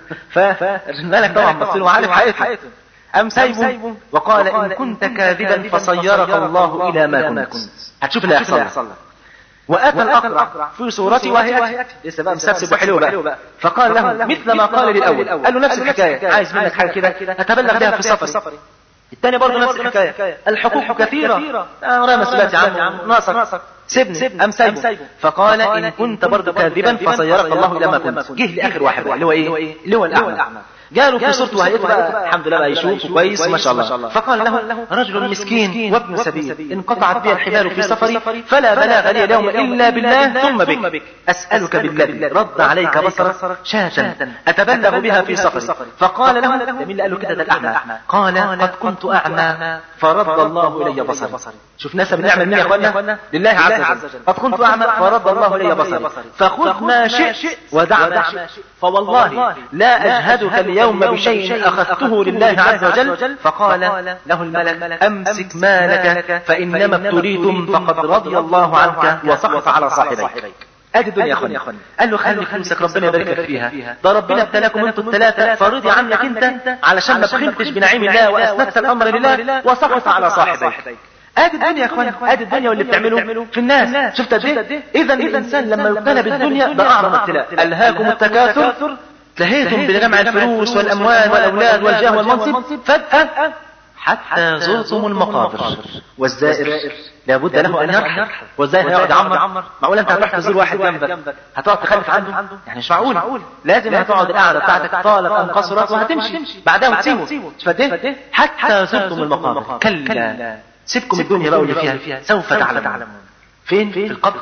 فالملك طبعا بص له وعارف حقيقته أم سيبه وقال إن كنت كاذبا فصيرك الله إلى ما كنت هتشوف اللي هيحصل لك وأتى الأقرع في صورته وهي لسه بقى مسبسب وحلو بقى فقال له مثل ما قال للأول قال له نفس الحكاية عايز منك حاجة كده هتبلغ بها في سفري الثاني برضه نفس الحكاية الحقوق كثيرة ورايا مسؤوليات يا عم ناقصك سيبني أم سيبه فقال إن كنت برضه كاذبا فصيرك الله إلى ما كنت جه لآخر واحد اللي هو إيه اللي هو الأعمى جاله في صورته وهيئته بقى الحمد لله بقى يشوف كويس ما شاء الله فقال له رجل مسكين وابن سبيل انقطعت بي الحبال في سفري فلا بلاغ لي اليوم الا بالله ثم بك اسالك بالله رد عليك بصرك شاة اتبلغ بها في سفري فقال له ده مين اللي قال له كده ده الاعمى قال قد كنت اعمى فرد الله الي بصري شوف ناس بنعمل مين يا اخوانا لله عز وجل قد كنت اعمى فرد الله الي بصري فخذ ما شئت ودع ما شئت فوالله لا اجهدك اليوم اليوم بشيء أخذته لله عز وجل فقال له الملك أمسك مالك فإنما ابتليتم فقد رضي الله عنك وسخط على صاحبيك ادي الدنيا يا اخواني قال له خلي فلوسك ربنا يبارك لك فيها ده ربنا ابتلاكم انتوا الثلاثه فرضي عنك انت علشان ما بخلتش بنعيم الله واسندت الامر لله وسخط على صاحبيك ادي الدنيا يا اخوان ادي الدنيا واللي بتعمله في الناس شفت قد ايه اذا الانسان لما يبتلى بالدنيا ده اعظم ابتلاء الهاكم التكاثر تلهيتم بجمع الفلوس والأموال والأولاد والجاه والمنصب فجأة حتى زرتم المقابر والزائر لابد له أن يرحل والزائر هيقعد يعمر معقول أنت هتروح تزور واحد جنبك هتقعد تخلف عنده يعني مش معقول لازم هتقعد القعدة بتاعتك طالت أم قصرت وهتمشي بعدها وتسيبه فده حتى زرتم المقابر كلا سيبكم الدنيا بقى واللي فيها سوف تعلمون فين في القبر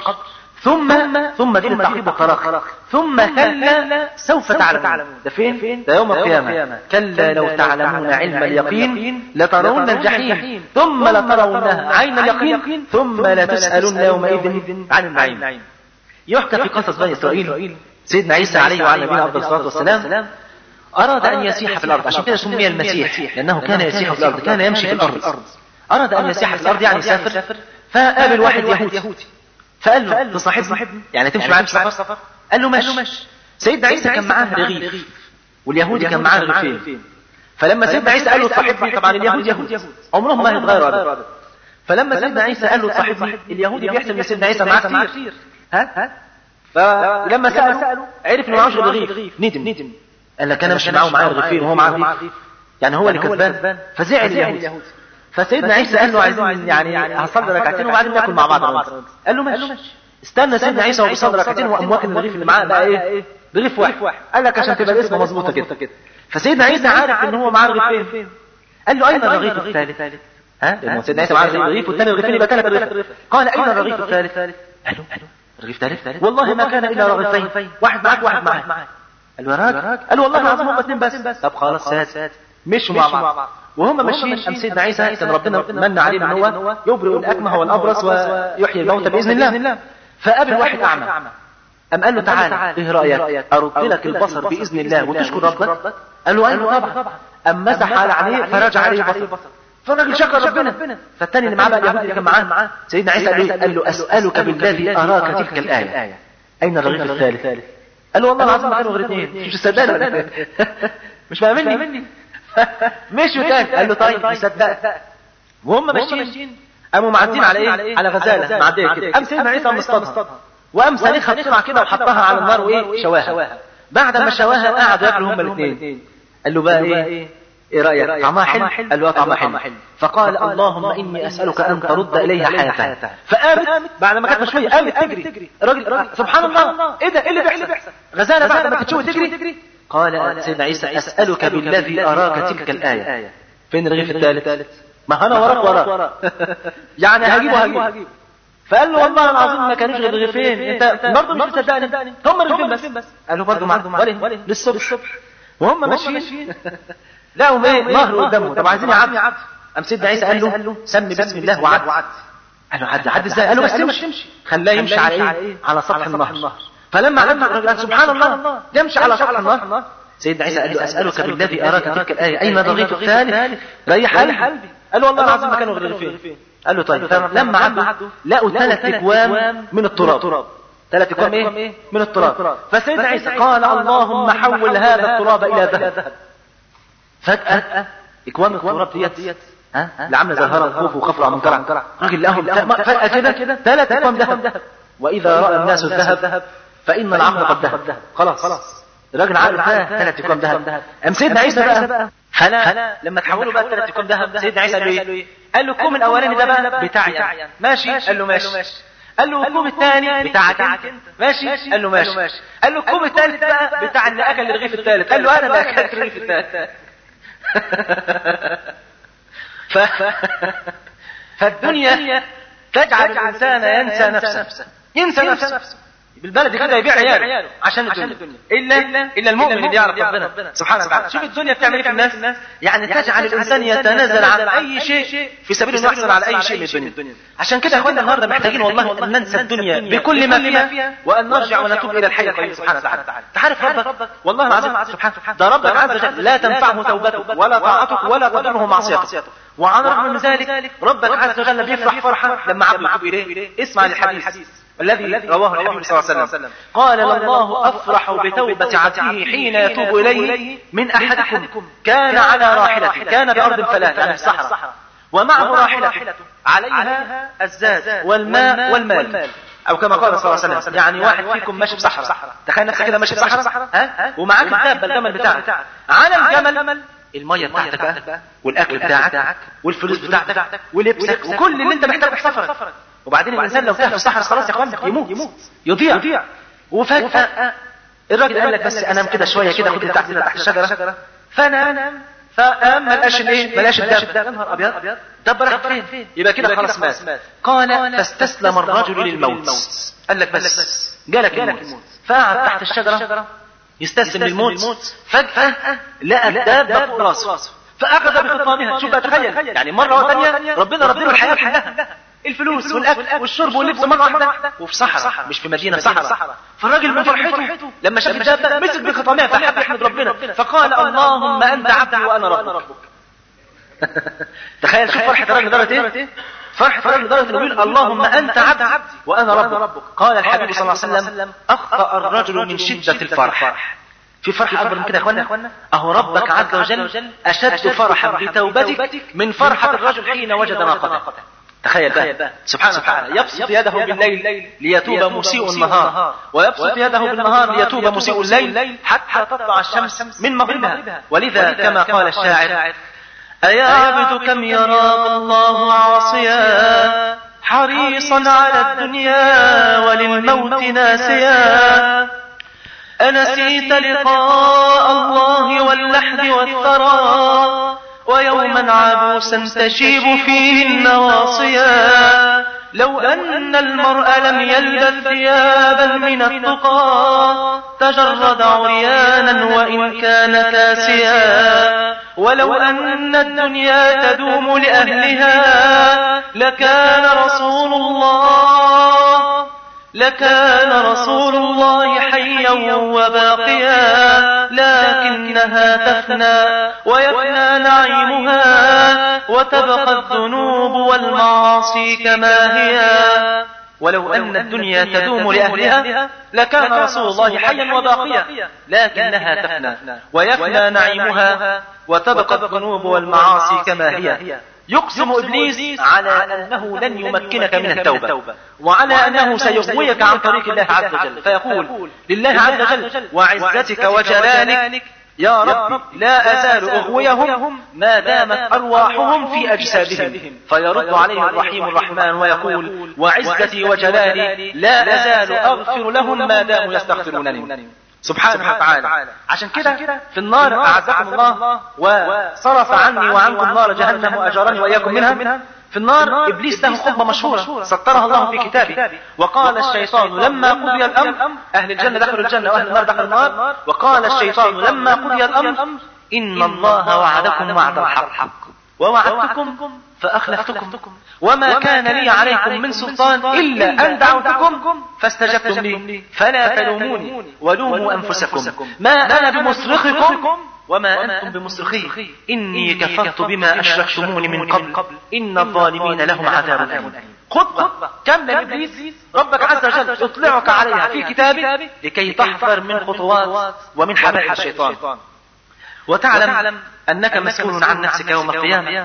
ثم ثم دي للتعقيب والتراخي ثم كلا سوف تعلمون ده فين ده يوم القيامة كلا لو تعلمون علم اليقين لترون الجحيم ثم لترونها عين اليقين ثم لتسألن يومئذ عن النعيم يحكى في قصص بني إسرائيل سيدنا عيسى عليه وعلى نبينا أفضل الصلاة والسلام أراد أن يسيح في الأرض عشان كده سمي المسيح لأنه كان يسيح في الأرض كان يمشي في الأرض أراد أن يسيح في الأرض يعني يسافر فقابل واحد يهودي فقال له تصاحبني يعني تمشي معايا في سفر قال له ماشي سيدنا عيسى كان معاه رغيف واليهودي كان معاه رغيفين فلما سيدنا عيسى قال له صاحبني طبعا اليهود يهود عمرهم ما هيتغيروا ابدا فلما سيدنا عيسى قال له صاحبني اليهودي بيحسب ان سيدنا عيسى معاه كتير ها فلما سأله عرف انه معهوش رغيف ندم ندم قال لك انا مش معاه معاه رغيفين وهو معاه رغيف يعني هو اللي كسبان فزعل اليهود فسيدنا عيسى قال له عايزين يعني هصلي ركعتين وبعدين ناكل مع بعض قال له ماشي استنى سيدنا عيسى وهو بيصلي ركعتين وقام واكل الرغيف اللي معاه بقى ايه رغيف واحد قال لك عشان تبقى الاسم مظبوطه كده فسيدنا عيسى عارف ان هو معاه رغيفين قال له اين الرغيف الثالث ها لانه سيدنا عيسى معاه رغيف والثاني رغيفين يبقى ثلاث رغيف قال اين الرغيف الثالث قال له رغيف ثالث والله ما كان الا رغيفين واحد معاك واحد معاك قال له يا راجل قال له والله العظيم هم اثنين بس طب خلاص ساد مشوا مع بعض وهم ماشيين ام سيدنا عيسى كان ربنا من عليه ان هو يبرئ الاكمه والابرص ويحيي الموتى باذن الله فقابل واحد اعمى ام قال له تعالى ايه رايك ارد لك البصر باذن الله وتشكر ربك قال له ايوه طبعا ام مسح على عينيه فرجع عليه البصر فالراجل شكر ربنا فالتاني اللي معاه بقى اليهودي اللي كان معاه سيدنا عيسى قال له قال له اسالك بالذي اراك تلك الايه اين الرغيف الثالث قال له والله العظيم ما كانوا غير اثنين مش مصدقني مش فاهمني مشوا تاني قال له طيب مصدق وهم ماشيين قاموا معدين على ايه على غزاله معديه كده قام سيدنا عيسى مصطادها وقام سالخها بسرعه كده وحطها على النار وايه شواها بعد ما شواها قعدوا ياكلوا هما الاثنين قال له بقى ايه ايه رايك طعمها حلو قال له طعمها حلو فقال اللهم اني اسالك ان ترد اليها حياتها فقامت بعد ما كانت مشويه قامت تجري الراجل سبحان الله ايه ده ايه اللي بيحصل غزاله بعد ما تشوي تجري قال سيدنا عيسى اسالك بالذي اراك تلك الايه فين الرغيف الثالث ما انا وراك وراك يعني هجيبه هجيبه فقال له والله العظيم ما كانوش غير رغيفين انت برضه مش مصدقني هم رغيفين بس قال له برضه معاهم وليه للصبح وهم ماشيين لقوا ايه نهر قدامهم طب عايزين يعدي قام سيدنا عيسى قال له سمي بسم الله وعد قال له عد عد ازاي قال له بس تمشي خلاه يمشي على ايه على سطح النهر فلما عد الراجل سبحان الله يمشي على سطح النهر سيدنا عيسى قال له اسالك بالذي اراك تلك الايه اين الرغيف الثالث ريح قلبي قال له والله العظيم ما كانوا غير رغيفين قال له طيب لما عدوا لقوا ثلاث اكوام من التراب ثلاث اكوام ايه من التراب فسيدنا عيسى قال اللهم حول هذا التراب الى ذهب فجأة اكوام التراب ديت ها اللي عامله زي الهرم خوف وخفرع منكرع راجل لهم فجأة كده ثلاث اكوام ذهب واذا راى الناس الذهب فان العقل قد ذهب خلاص خلاص الراجل عقله ده ثلاث اكوام ذهب ام سيدنا عيسى بقى فلا لما تحولوا بقى ثلاث اكوام ذهب سيدنا عيسى قال له ايه قال له الكوم الاولاني ده بقى بتاعي ماشي قال له ماشي قال له الكوم الثاني بتاعك انت ماشي قال له ماشي قال له الكوم الثالث بقى بتاع اللي اكل الرغيف الثالث قال له انا اللي اكلت الرغيف الثالث ف... فالدنيا تجعل الانسان ينسى نفسه ينسى نفسه بالبلد كده يبيع عياله عشان الدنيا الا الا المؤمن اللي يعرف ربنا سبحانه وتعالى شوف الدنيا بتعمل ايه في الناس يعني تجعل الانسان يتنازل عن اي شيء في سبيل انه يحصل على اي شيء من الدنيا عشان كده يا اخوانا النهارده محتاجين والله ان ننسى الدنيا بكل ما فيها وان نرجع ونتوب الى الحي القيوم سبحانه وتعالى تعرف ربك والله العظيم سبحانه ده ربك عز وجل لا تنفعه توبتك ولا طاعتك ولا تضره معصيتك وعن رغم من ذلك ربك عز وجل بيفرح فرحه لما عبده يتوب اليه اسمع الحديث الذي رواه النبي صلى الله عليه وسلم قال الله أفرح بتوبة عبده حين يتوب إليه من أحدكم كان على راحلته كان بأرض فلاة يعني الصحراء ومعه راحلة عليها الزاد والماء والمال أو كما قال صلى الله عليه وسلم يعني واحد فيكم ماشي بصحراء تخيل نفسك كده ماشي بصحراء ها ومعاك الدابة الجمل بتاعك على الجمل المية بتاعتك بقى والأكل بتاعك والفلوس بتاعتك ولبسك وكل اللي أنت محتاجه في سفرك وبعدين الانسان لو كان في الصحراء خلاص يا اخوان يموت يموت يضيع يضيع وفجأة الراجل قال لك بس انام كده شويه كده خد تحت تحت الشجره فنام فقام ما لقاش الايه ما لقاش الدب يا نهار ابيض طب راح فين يبقى كده خلاص مات قال فاستسلم الرجل للموت قال لك بس جالك الموت فقعد تحت الشجره يستسلم للموت فجأة لقى الدابة فوق راسه فأخذ بخطامها شوف بقى تخيل يعني مرة ثانية ربنا ربنا الحياة كلها الفلوس والاكل والشرب واللبس مره واحده وفي صحراء مش في مدينه صحراء فالراجل من فرحته لما شاف الدابه مسك بخطامها فحب يحمد ربنا فقال اللهم انت عبدي وانا ربك تخيل شوف فرحه الراجل لدرجه ايه فرحه الراجل لدرجه انه يقول اللهم انت عبدي وانا ربك قال الحبيب صلى الله عليه وسلم اخطا الرجل من شده الفرح في في فرح اكبر من كده يا اخوانا اهو ربك عز وجل اشد فرحا بتوبتك من فرحة الرجل حين وجد ناقته تخيل بقى سبحانه وتعالى يبسط يده بالليل ليتوب مسيء النهار ويبسط يده بالنهار ليتوب مسيء الليل حتى تطلع الشمس من مغربها ولذا كما قال الشاعر أيا عبد كم يراك الله عاصيا حريصا على الدنيا وللموت ناسيا أنسيت لقاء الله واللحد والثرى ويوما عبوسا تشيب فيه النواصيا لو أن المرء لم يلبث ثيابا من التقى تجرد عريانا وإن كان كاسيا ولو أن الدنيا تدوم لأهلها لكان رسول الله لكان رسول الله حيا وباقيا لكنها تفنى ويفنى نعيمها وتبقى الذنوب والمعاصي كما هي ولو أن الدنيا تدوم لأهلها لكان رسول الله حيا وباقيا لكنها تفنى ويفنى نعيمها وتبقى الذنوب والمعاصي كما هي يقسم إبليس على أنه لن يمكنك من التوبة وعلى أنه سيغويك عن طريق الله عز وجل فيقول لله عز وجل وعزتك وجلالك يا رب لا أزال أغويهم ما دامت أرواحهم في أجسادهم فيرد عليه الرحيم الرحمن ويقول وعزتي وجلالي لا أزال أغفر لهم ما داموا يستغفرونني سبحانه وتعالى عشان كده في النار أعزكم الله وصرف عني وعنكم نار جهنم وأجرني وإياكم منها في النار إبليس له خطبة مشهورة سطرها الله في كتابه وقال الشيطان لما قضي الأمر أهل الجنة دخلوا الجنة وأهل النار دخلوا النار وقال الشيطان لما قضي الأمر إن الله وعدكم وعد الحق ووعدتكم فأخلفتكم وما كان لي عليكم من سلطان إلا أن دعوتكم فاستجبتم لي فلا تلوموني ولوموا أنفسكم ما أنا بمصرخكم وما أنتم بمصرخي إني كفرت بما أشركتموني من قبل إن الظالمين لهم عذاب أليم خطبة كاملة لإبليس ربك عز وجل يطلعك عليها في كتابه لكي تحذر من خطوات ومن حبائل الشيطان وتعلم أنك مسؤول عن نفسك يوم القيامة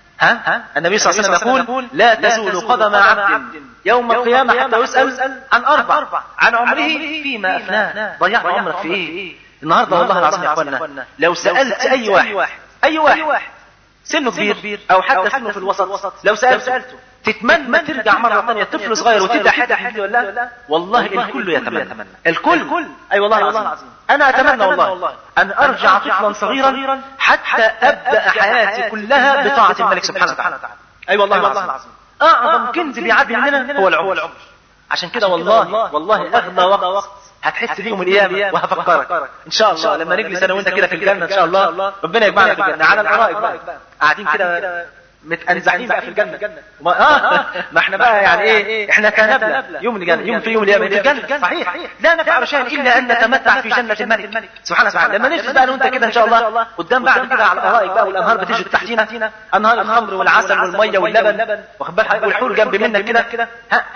ها؟ النبي صلى الله عليه وسلم يقول لا تزول قدم عبد يوم القيامة حتى يسأل عن أربع عن عمره فيما أفناه ضيعت عمرك في إيه النهاردة والله العظيم يا أخوانا لو سألت أي واحد أي واحد سنه كبير أو حتى سنه في الوسط لو سألته تتمنى ترجع مرة ثانية طفل صغير وتبدأ حاجة حديد ولا لا والله الكل يتمنى الكل أي والله العظيم أنا أتمنى والله أن أرجع طفلا صغيرا حتى أبدأ حياتي كلها بطاعة الملك سبحانه وتعالى أي والله العظيم أعظم كنز بيعدي مننا هو العمر عشان كده والله والله أغلى وقت هتحس بيهم القيامة وهفكرك ان شاء الله لما نجلس انا وانت كده في الجنة ان شاء الله ربنا يجمعنا في الجنة على الارائك بقى قاعدين كده متأنزعين بقى في الجنة ما, آه ما احنا بقى يعني ايه احنا كنبلة يوم الجنة يوم في يوم القيامة في الجنة صحيح لا نفعل شيئا الا ان نتمتع في جنة الملك سبحانه وتعالى لما نجلس بقى انا وانت كده ان شاء الله قدام بعد كده على الارائك بقى والانهار بتجري تحتينا انهار الخمر والعسل والمية واللبن واخد بالك والحور جنب منك كده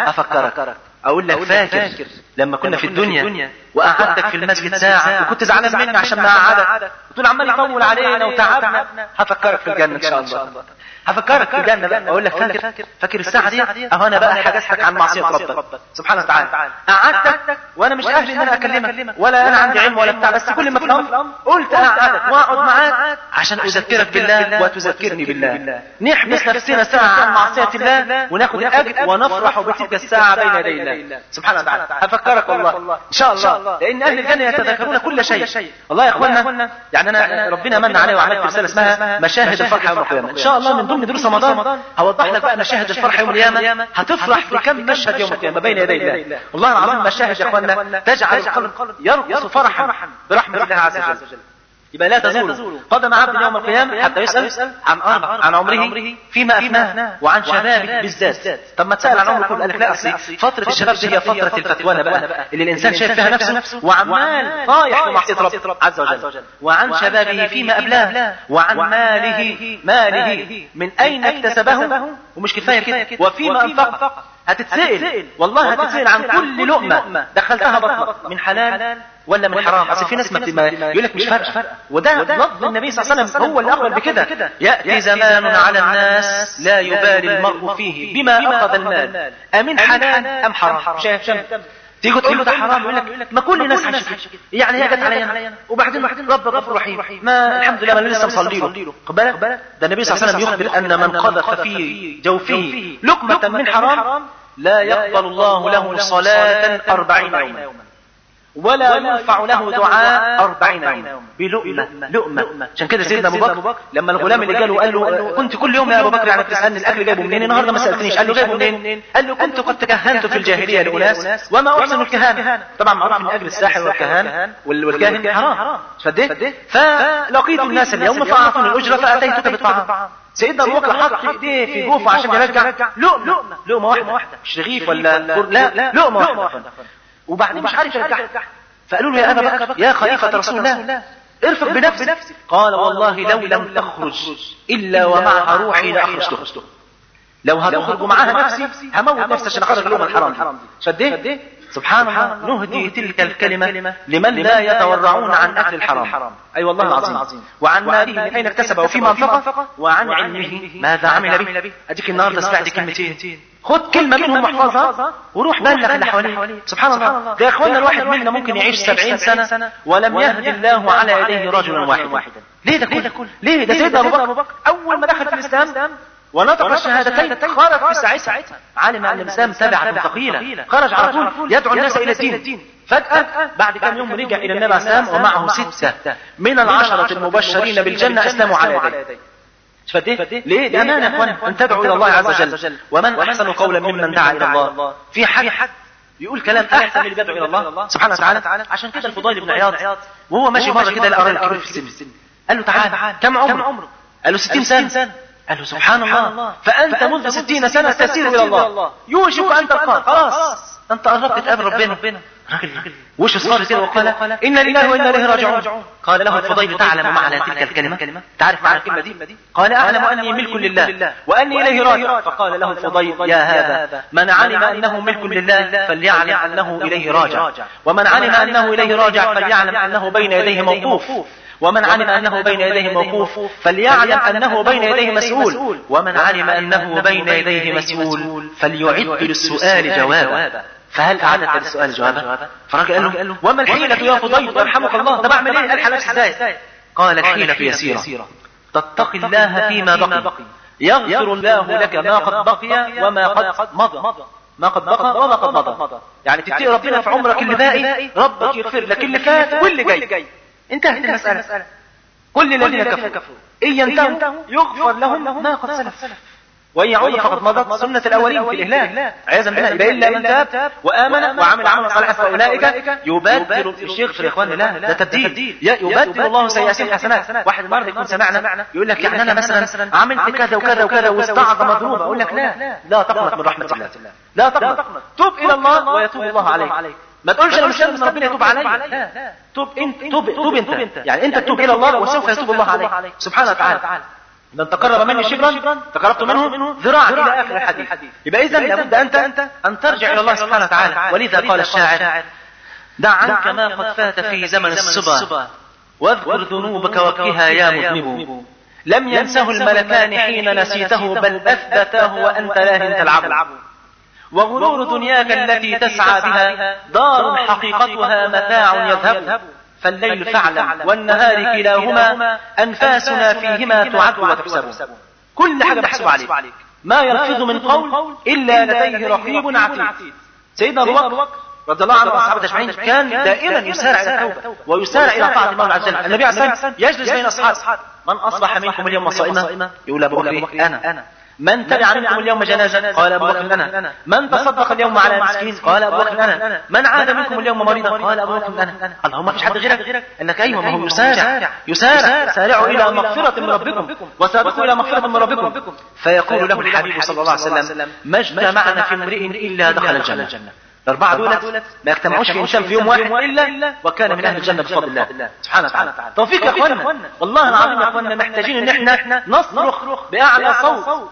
افكرك اقول لك فاكر لما كنا في الدنيا وقعدتك في المسجد ساعة وكنت زعلان مني عشان ما قعدك وتقول عمال يطول علينا وتعبنا هفكرك في الجنة ان شاء الله هفكرك في الجنة بقى اقول لك فاكر فاكر الساعة دي اهو انا بقى حجزتك عن معصية ربك سبحانه وتعالى قعدتك وانا مش اهل ان انا اكلمك ولا انا عندي علم ولا بتاع بس كل ما في الامر قلت اقعدك واقعد معاك عشان اذكرك بالله وتذكرني بالله نحبس نفسنا ساعة عن معصية الله وناخد الاجر ونفرح بتلك الساعة بين يدي الله سبحانه وتعالى هفكرك والله ان شاء الله لان اهل الجنة يتذكرون كل شيء والله يا اخوانا يعني انا ربنا من علي وعملت رسالة اسمها مشاهد الفرحة يوم القيامة ان شاء الله من ضمن دروس رمضان هوضح لك بقى مشاهد الفرحة يوم القيامة هتفرح بكم مشهد يوم القيامة بين يدي الله والله العظيم مشاهد يا اخوانا تجعل القلب يرقص فرحا برحمة الله عز وجل يبقى لا تزول قدم عبد يوم القيامة حتى يسأل عن أربع عن عمره فيما أفناه وعن شبابه بالذات طب ما تسأل عن عمره كله قال لك لا أصلي فترة الشباب دي هي فترة الفتوانة بقى اللي الإنسان شايف فيها نفسه وعمال طايح في معصية رب عز وجل وعن شبابه فيما أبلاه وعن ماله ماله من أين اكتسبه ومش كفاية كده وفيما أنفق هتتسأل والله هتتسأل عن كل لقمة دخلتها بطنك من حلال ولا من حرام اصل في ناس ما بتبقى يقول لك مش فارقه وده لفظ النبي صلى الله عليه وسلم هو اللي اخبر بكده ياتي زمان على الناس لا يبالي المرء فيه بما اخذ المال امن حلال ام حرام شايف شايف تيجي تقول له ده حرام يقول لك ما كل الناس عايشه كده يعني هي جت عليا وبعدين رب غفور رحيم ما الحمد لله ما انا لسه مصلي له خد بالك ده النبي صلى الله عليه وسلم يخبر ان من قذف في جوفه لقمه من حرام لا يقبل الله له صلاه أربعين يوما ولا يرفع له دعاء أربعين يوما بلقمة لقمة عشان كده سيدنا أبو بكر لما الغلام اللي جاله قال له كنت كل يوم يا أبو بكر يعني بتسألني الأكل جايبه منين النهارده ما سألتنيش قال له جايبه منين قال له كنت قد تكهنت في الجاهلية لأناس وما أحسن الكهانة طبعا معروف من أجل الساحر والكهان والكاهن حرام فده فلقيت الناس اليوم فأعطوني الأجرة فأتيتك بالطعام سيدنا ابو بكر حط ايديه في جوفه عشان يرجع لقمه لقمه واحده مش رغيف ولا لا لقمه واحده وبعدين مش عارف يرجعها فقالوا له يا ابا بكر يا خليفه رسول الله ارفق بنفسك قال والله لو لم تخرج الا ومعها روحي لاخرجته لو هتخرج معاها نفسي هموت نفسي عشان اخرج لهم الحرام دي شديه سبحان الله نهدي تلك الكلمة لمن لا يتورعون عن أكل الحرام أي أيوة والله العظيم وعن ماله من أين اكتسبه وفيما انفقه وعن علمه ماذا عمل به أديك النهاردة سمعت كلمتين خد كلمة منهم واحفظها وروح بلغ اللي حواليك سبحان الله ده يا اخوانا الواحد منا ممكن يعيش سبعين سنة ولم يهدي الله على يديه رجلا واحدا ليه ده كله ليه ده سيدنا أبو بكر أول ما دخل في الإسلام ونطق الشهادتين خرج في ساعتها علم ان الاسلام تبعه ثقيله خرج على طول يدعو الناس الى الدين فجأة بعد كم يوم رجع إلى النبي عليه السلام ومعه ستة من العشرة المبشرين بالجنة أسلموا على يديه فديه ليه دي أمانة يا أخوان أن تدعوا إلى الله عز وجل ومن أحسن قولا ممن دعا إلى الله في حد يقول كلام أحسن من اللي بيدعو إلى الله سبحانه وتعالى عشان كده الفضيل بن عياض وهو ماشي مرة كده لقى راجل كبير في السن قال له تعالى كم عمره قال له 60 سنة قال له سبحان الله فأنت منذ ستين سنة تسير إلى الله يوشك أن تلقاه خلاص أنت قربت تقابل ربنا راجل وش صار كده وقال إن لله وإنا إليه راجعون قال له الفضيل تعلم معنى تلك الكلمة تعرف معنى الكلمة دي قال أعلم أني ملك لله وأني إليه راجع فقال له الفضيل يا هذا من علم أنه ملك لله فليعلم أنه إليه راجع ومن علم أنه إليه راجع فليعلم أنه بين يديه موقوف ومن علم أنه بين يديه موقوف فليعلم أنه بين يديه مسؤول ومن علم أنه بين يديه مسؤول فليعد للسؤال جوابا فهل أعدت للسؤال جوابا فالراجل قال له وما الحيلة يا فضيل يرحمك الله طب أعمل إيه ألحى نفسي إزاي قال الحيلة يسيرة تتقي الله فيما بقي يغفر الله لك ما قد بقي وما قد مضى ما قد بقى وما قد مضى يعني تتقي ربنا في عمرك اللي باقي ربك يغفر لك اللي فات واللي جاي انتهت المسألة كل الذين كفروا إن ينتهوا يغفر لهم ما قد سلف وإن يعودوا فقد مضت سنة الأولين في الإهلاك عياذا بالله يبقى إلا من تاب وآمن وعمل عملا صالحا فأولئك يبدل الشيخ في الإخوان لا ده تبديل يبدل الله سيئاتهم حسنات واحد مرة يكون سمعنا يقول لك يعني أنا مثلا عملت كذا وكذا وكذا واستعظم ذنوب أقول لك لا لا تقنط من رحمة الله لا تقنط توب إلى الله ويتوب الله عليك ما تقولش انا مش لازم ربنا يتوب عليا لا توب انت توب توب انت يعني انت تتوب الى الله وسوف يتوب الله عليك سبحانه وتعالى من تقرب مني شبرا تقربت منه ذراعا الى اخر الحديث يبقى اذا لابد انت ان ترجع الى الله سبحانه وتعالى ولذا قال الشاعر دع عنك ما قد فات في زمن الصبا واذكر ذنوبك وابكها يا مذنب لم ينسه الملكان حين نسيته بل اثبتاه وانت لاهن تلعب وغرور دنياك التي تسعى بها دار حقيقتها متاع يذهب فالليل فاعلم والنهار كلاهما أنفاسنا فيهما تعد وتحسب كل حاجة محسوب عليك ما يلفظ من قول إلا لديه رقيب عتيد سيدنا أبو بكر رضي الله عنه واصحابه اجمعين كان دائما يسارع الى التوبه ويسارع الى طاعه الله عز وجل النبي عليه الصلاه والسلام يجلس بين اصحابه من اصبح منكم اليوم صائما يقول ابو بكر انا من تبع منكم اليوم جنازة قال أبو بكر أنا من تصدق اليوم على مسكين قال أبو بكر أنا من عاد منكم اليوم مريضا قال أبو بكر أنا اللهم ما فيش حد غيرك أنك أيوة ما هو يسارع يسارع سارعوا إلى مغفرة من ربكم وسابقوا إلى مغفرة من ربكم فيقول له الحبيب صلى الله عليه وسلم ما اجتمعنا في امرئ إلا دخل الجنة الأربعة دولت ما يجتمعوش في إنسان في يوم واحد إلا وكان من أهل الجنة بفضل الله سبحانه وتعالى توفيق يا أخوانا والله العظيم يا أخوانا محتاجين إن إحنا نصرخ بأعلى صوت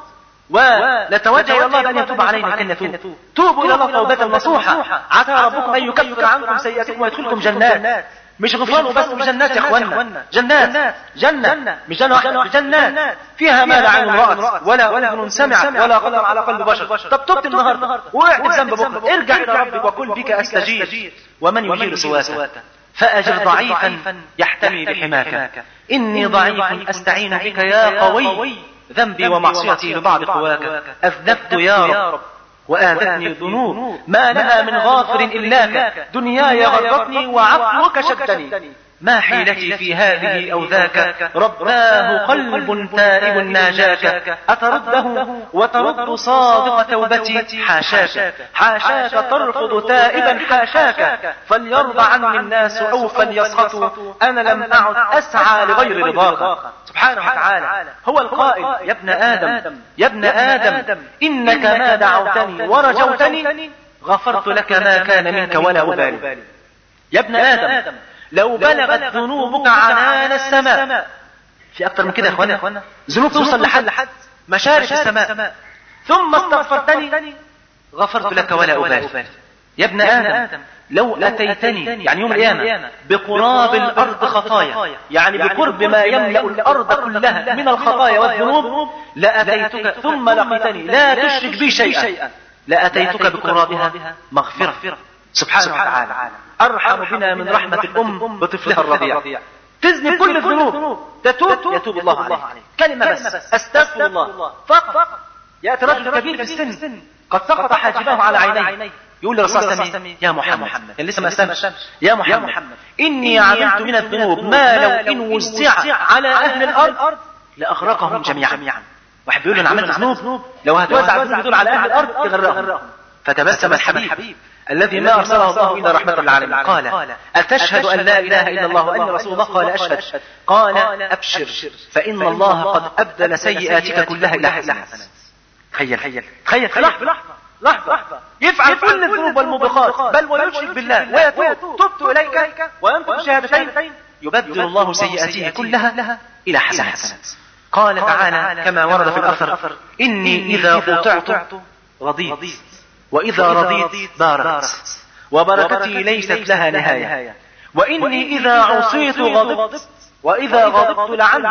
ونتوجه الى الله بان يتوب علينا كن نتوب توبوا الى الله توبه نصوحه عسى ربكم ان يكفر عنكم سيئاتكم ويدخلكم جنات مش غفران وبس مش جنات يا اخوانا جنات جنة مش جنة واحدة جنات فيها ما لا عين رأت ولا أذن سمعت ولا خطر على قلب بشر طب تبت النهاردة وقعت في ذنب بكرة ارجع إلى ربك وقل بك أستجير ومن يجير سواك فأجر ضعيفا يحتمي بحماك إني ضعيف أستعين بك يا قوي ذنبي ومعصيتي لبعض قواك أذنبت يا رب وآذتني ذنوب ما لها من غافر إلاك دنياي غرتني وعفوك شدني ما حيلتي في هذه أو ذاك رباه قلب تائب ناجاك أترده وترد صادق توبتي حاشاك حاشاك ترفض تائبا حاشاك فليرضى عني الناس أو فليسخطوا أنا لم أعد أسعى لغير رضاك سبحانه وتعالى هو القائل يا ابن آدم يا ابن آدم إنك ما دعوتني ورجوتني غفرت لك ما كان منك ولا أبالي يا ابن آدم لو بلغت ذنوبك عنان السماء في أكتر من كده يا أخوانا ذنوب توصل لحد مشارف السماء ثم استغفرتني غفرت لك ولا أبالي يا ابن آدم لو أتيتني يعني يوم القيامة بقراب الأرض خطايا يعني بقرب ما يملأ الأرض كلها من الخطايا والذنوب لأتيتك ثم لقيتني لا تشرك بي شيئا لأتيتك بقرابها مغفرة سبحانه وتعالى أرحم بنا من رحمة الأم بطفلها الرضيع تزني كل الذنوب تتوب يتوب الله عليك كلمة بس أستغفر الله فقط يأتي رجل كبير في السن قد سقط حاجباه على عينيه يقول للرسول صلى الله عليه وسلم يا محمد كان لسه ما اسلمش يا محمد إني عملت من الذنوب ما لو إن وزع على أهل الأرض لأغرقهم جميعا واحد بيقول له أنا عملت ذنوب لو هتوزع الذنوب دول على أهل الأرض يغرقهم فتبسم الحبيب الذي ما أرسله الله إلى رحمة العالمين قال أتشهد أن لا إله إلا الله وأن رسول الله قال أشهد قال أبشر فإن الله قد أبدل سيئاتك كلها إلى حسنات تخيل تخيل تخيل لحظة لحظة يفعل كل الذنوب والموبقات بل ويشرك بالله ويتوب تبت إليك وينطق شهادتين يبدل الله سيئاته كلها إلى حسنات قال تعالى كما ورد في الأثر إني إذا قطعت رضيت وإذا رضيت باركت وبركتي ليست لها نهاية وإني إذا عصيت غضبت وإذا غضبت لعنت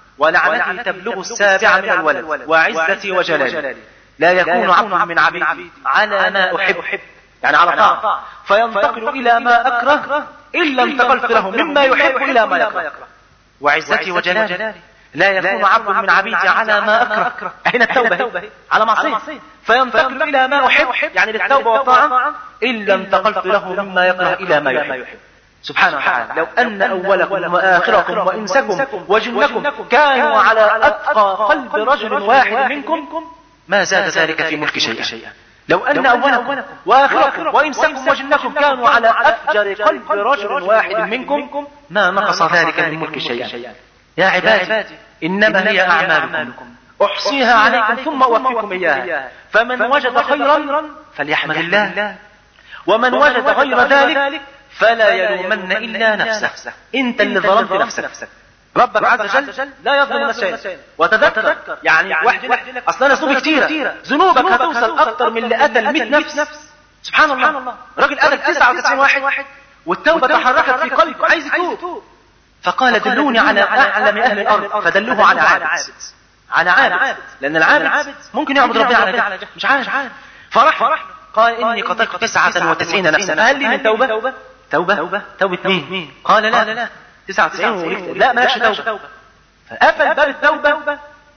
ولعنتي تبلغ السابع من الولد وعزتي وجلالي لا يكون عبد من عبيدي على ما أحب يعني على طاعة فينتقل إلى ما أكره إلا انتقلت له مما يحب إلى ما يكره وعزتي وجلالي لا يكون عبد من عبيدي على ما أكره هنا التوبة على معصية فينتقل إلى ما أحب يعني للتوبة والطاعة إلا انتقلت له مما يكره إلى ما يحب سبحانه وتعالى لو أن أولكم وآخركم وإنسكم وجنكم كانوا على أتقى قلب رجل واحد منكم ما زاد ذلك في ملك شيئا لو أن أولكم وآخركم وإنسكم وجنكم كانوا على أفجر قلب رجل واحد منكم ما نقص ذلك من ملك شيئا يا عبادي إنما هي أعمالكم أحصيها عليكم ثم أوفيكم إياها فمن وجد خيرا فليحمد الله ومن وجد غير ذلك فلا يلومن إلا نفسه أنت اللي ظلمت نفسك ربك عز وجل لا يظلم الناس شيئا وتذكر يعني واحد اصلا انا ذنوبي كتيره ذنوبك هتوصل اكتر من اللي قتل 100 نفس سبحان الله راجل قتل 99 واحد والتوبه تحركت في قلبه عايز يتوب فقال دلوني على اعلم اهل الارض فدلوه على عابد على عابد لان العابد ممكن يعبد ربنا على جهل مش عارف فرح قال اني قتلت 99 نفسا فهل لي من توبه توبه توبه مين قال لا 99 ولفت لا مالكش توبة فقفل باب التوبة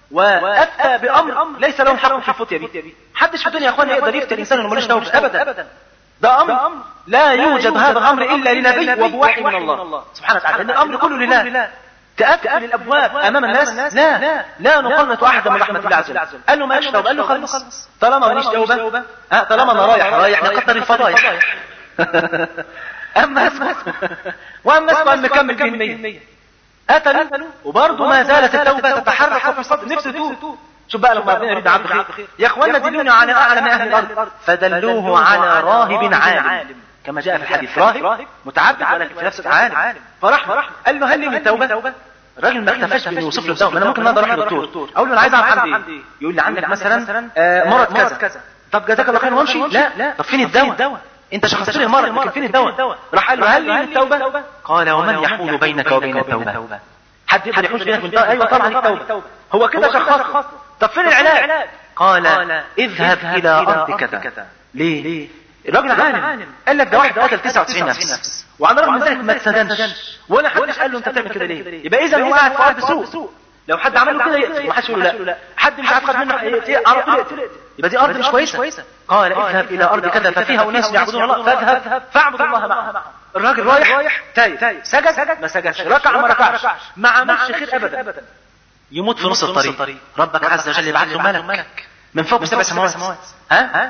وأفتى بأمر ليس له حق في الفتية به حدش في الدنيا يا اخوانا يقدر يفتي الإنسان انه مالوش توبة أبدا ده أمر لا يوجد هذا الأمر إلا لنبي وبوحي من الله سبحانه وتعالى لأن الأمر كله لله تقفل الأبواب أمام الناس لا لا نقنط أحدا من رحمة الله عز وجل قال له مالكش توبة قال له خلص طالما ماليش توبة طالما أنا رايح رايح نكتر الفضايح أما اسمه وأما اسمه أن نكمل به المية قتلوا وبرضه ما زالت التوبة تتحرك في صدر نفسه توب شوف بقى لما ربنا يريد عبد خير يا اخوانا دلونا على اعلم اهل الارض فدلوه على راهب عالم كما جاء في الحديث راهب متعبد ولكن في نفسه عالم فرح فرح قال له هل لي من توبه الراجل ما اكتفاش بانه يوصف له الدواء ما انا ممكن النهارده اروح للدكتور اقول له انا عايز اعرف عندي ايه يقول لي عندك مثلا آه، مرض كذا طب جزاك الله خير وامشي لا لا طب فين الدواء انت شخصت لي المرض لكن فين الدواء راح قال له هل لي التوبه قال ومن يحول بينك وبين التوبه حد يقدر يحوش بينك وبين التوبه ايوه طبعا التوبه هو كده شخص طب فين العلاج قال اذهب الى ارض كذا ليه الراجل عالم قال لك ده واحد قتل 99 نفس وعلى الرغم من ذلك ما اتسجنش ولا حدش قال له انت بتعمل كده ليه يبقى اذا هو قاعد في ارض سوء لو حد عمل له كده يقتل ما حدش يقول له لا حد مش عارف خد منه يقتل على طول يقتل يبقى دي ارض مش كويسه قال اذهب الى ارض كذا ففيها اناس يعبدون الله فاذهب فاعبد الله معهم الراجل رايح تايه سجد ما سجدش ركع ما ركعش ما عملش خير ابدا يموت في نص الطريق ربك عز وجل يبعث له ملك من فوق سبع سماوات ها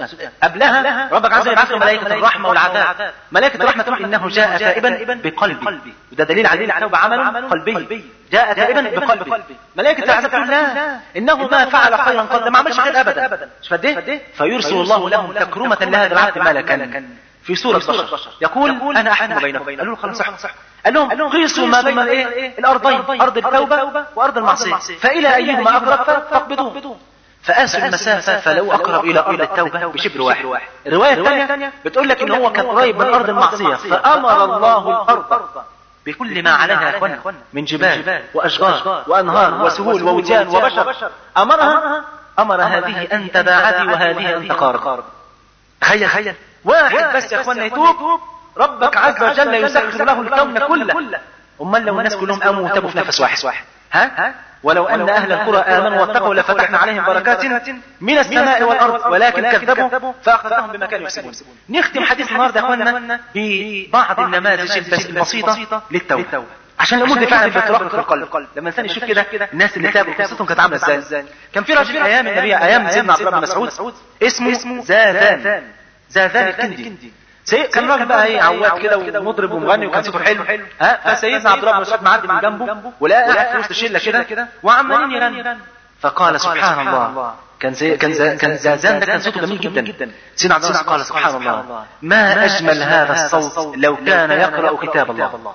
قبلها ربك عز وجل يبعث له ملائكه الرحمه والعذاب ملائكه الرحمه تقول انه جاء تائبا بقلبي وده دليل على ان التوبه عمل قلبي جاء تائبا بقلبي ملائكه العذاب تقول لا انه ما فعل خيرا قد ما عملش خير ابدا مش فده فيرسل الله لهم تكرمه لهذا العبد ملكا في سورة بشر يقول أنا أحكم بينكم قالوا له خلاص صح قال لهم قيسوا ما بين الايه الأرضين أرض التوبة وأرض المعصية فإلى أيهما أقرب فاقبضوه فقاسوا المسافة فلو أقرب إلى أرض التوبة بشبر واحد الرواية الثانية بتقول لك إن هو كان قريب من أرض المعصية فأمر الله الأرض بكل ما عليها يا اخوانا من جبال واشجار وانهار وسهول ووديان وبشر امرها امر هذه ان تباعدي وهذه ان تقارب تخيل واحد بس يا اخوانا يتوب ربك عز وجل يسخر له الكون كله امال لو الناس كلهم قاموا وتابوا في نفس واحد ها ولو أن أهل القرى آمنوا واتقوا لفتحنا عليهم بركات من السماء والأرض ولكن كذبوا فأخذناهم بما كانوا يكسبون نختم حديث النهارده يا أخوانا ببعض النماذج البسيطة للتوبة عشان الامور دي فعلا بترقق في القلب لما الانسان يشوف كده الناس اللي تابوا قصتهم كانت عامله ازاي كان في راجل ايام النبي ايام سيدنا عبد الله بن مسعود اسمه زاذان زاذان الكندي سي... كان راجل بقى ايه عواد كده ومضرب ومغني وكان صوته حلو ها فسيدنا عبد الله بن مسعود معدي من جنبه ولقى قاعد في وسط شله كده وعمالين يرن فقال سبحان الله كان زي كان زي كان زازان ده كان صوته جميل جدا سيدنا عبد الله قال سبحان الله ما اجمل هذا الصوت لو كان يقرا كتاب الله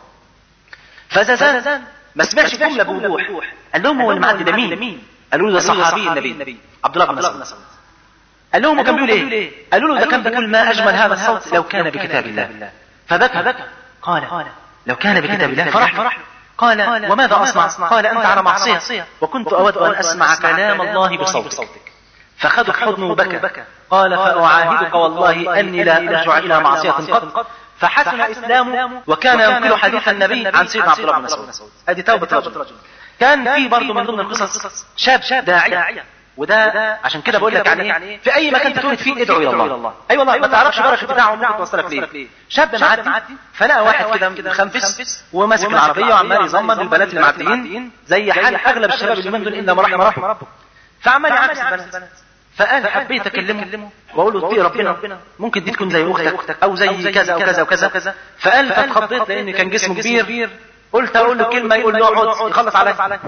فزازان ما سمعش جمله بوضوح قال لهم هو اللي معدي ده مين قالوا له ده صحابي النبي عبد الله بن مسعود قال لهم كان بيقول ايه قالوا له ده كان بيقول ما اجمل هذا الصوت لو كان بكتاب الله فبكى قال لو كان بكتاب الله فرح قال وماذا اصنع قال انت على معصيه وكنت اود ان اسمع كلام الله بصوتك فخذوا حضنه وبكى قال فاعاهدك والله اني لا ارجع الى معصيه قط فحسن اسلامه وكان ينقل حديث النبي عن سيدنا عبد الله بن مسعود ادي توبه رجل كان في برضه من ضمن القصص شاب شاب داعيه وده عشان كده بقول لك يعني في اي مكان تتولد فيه ادعو الى الله اي والله ما تعرفش بركه بتاعه ممكن توصلك ليه شاب معدي فلقى واحد كده مخنفس وماسك العربيه وعمال يزمر البنات اللي معديين زي حال اغلب الشباب اليومين دول انما رحم ربك فعمال يعكس البنات فقال حبيت اكلمه واقول له اتقي ربنا ممكن دي تكون زي اختك او زي كذا او كذا وكذا فقال فاتخضيت لان كان جسمه كبير قلت اقول له كلمه يقول له اقعد يخلص عليا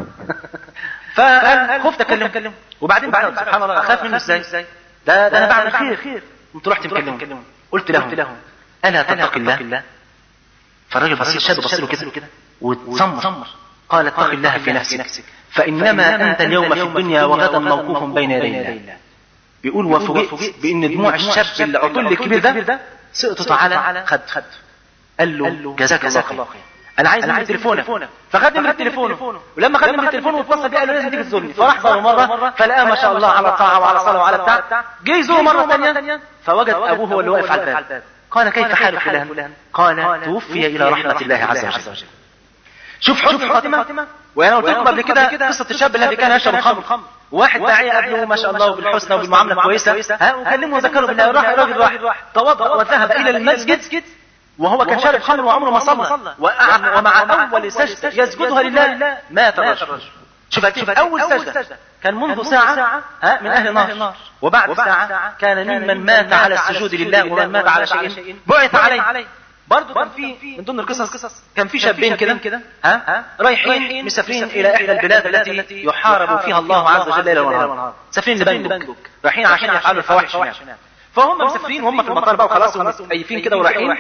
فقال خفت اكلمه وبعدين بعد سبحان الله اخاف منه ازاي ده ده انا بعمل خير قمت رحت مكلمه قلت له الا تتقي الله فالراجل بصير الشاب بص له كده وتصمر قال اتق الله في نفسك فانما انت اليوم في الدنيا وغدا موقوف بين يدي الله بيقول وفوجئت بان دموع الشاب اللي عطل الكبير ده سقطت على خد خد قال له جزاك الله خير انا عايز نمرة تليفونك فخد نمرة تليفونه ولما خد نمرة تليفونه واتصل بيه قال له لازم تيجي تزورني فراح زاره مره فلقاه ما شاء الله على طاعه وعلى صلاه وعلى بتاع جه يزوره مره ثانيه فوجد ابوه هو اللي واقف على الباب قال كيف حال فلان قال توفي الى رحمه الله عز وجل شوف حسن الخاتمه وانا قلت لكم قبل كده قصه الشاب الذي كان يشرب الخمر واحد داعيه قبله ما شاء الله بالحسنى وبالمعامله كويسه ها وكلمه وذكره بالله راح راجل واحد توضا وذهب الى المسجد وهو كان شارب خمر وعمره ما صلى ومع اول سجده يسجدها لله مات الرجل شوف شوف اول سجده كان منذ ساعه ها من اهل النار وبعد ساعه كان ممن مات على السجود لله ومن مات على شيء بعث عليه برضه كان في من ضمن القصص كان في شابين كده ها رايحين مسافرين الى احدى البلاد التي يحارب فيها الله عز وجل ليلا ونهارا مسافرين لبنجوك رايحين عشان يفعلوا الفواحش هناك فهم مسافرين وهم في المطار بقى وخلاص متأيفين كده ورايحين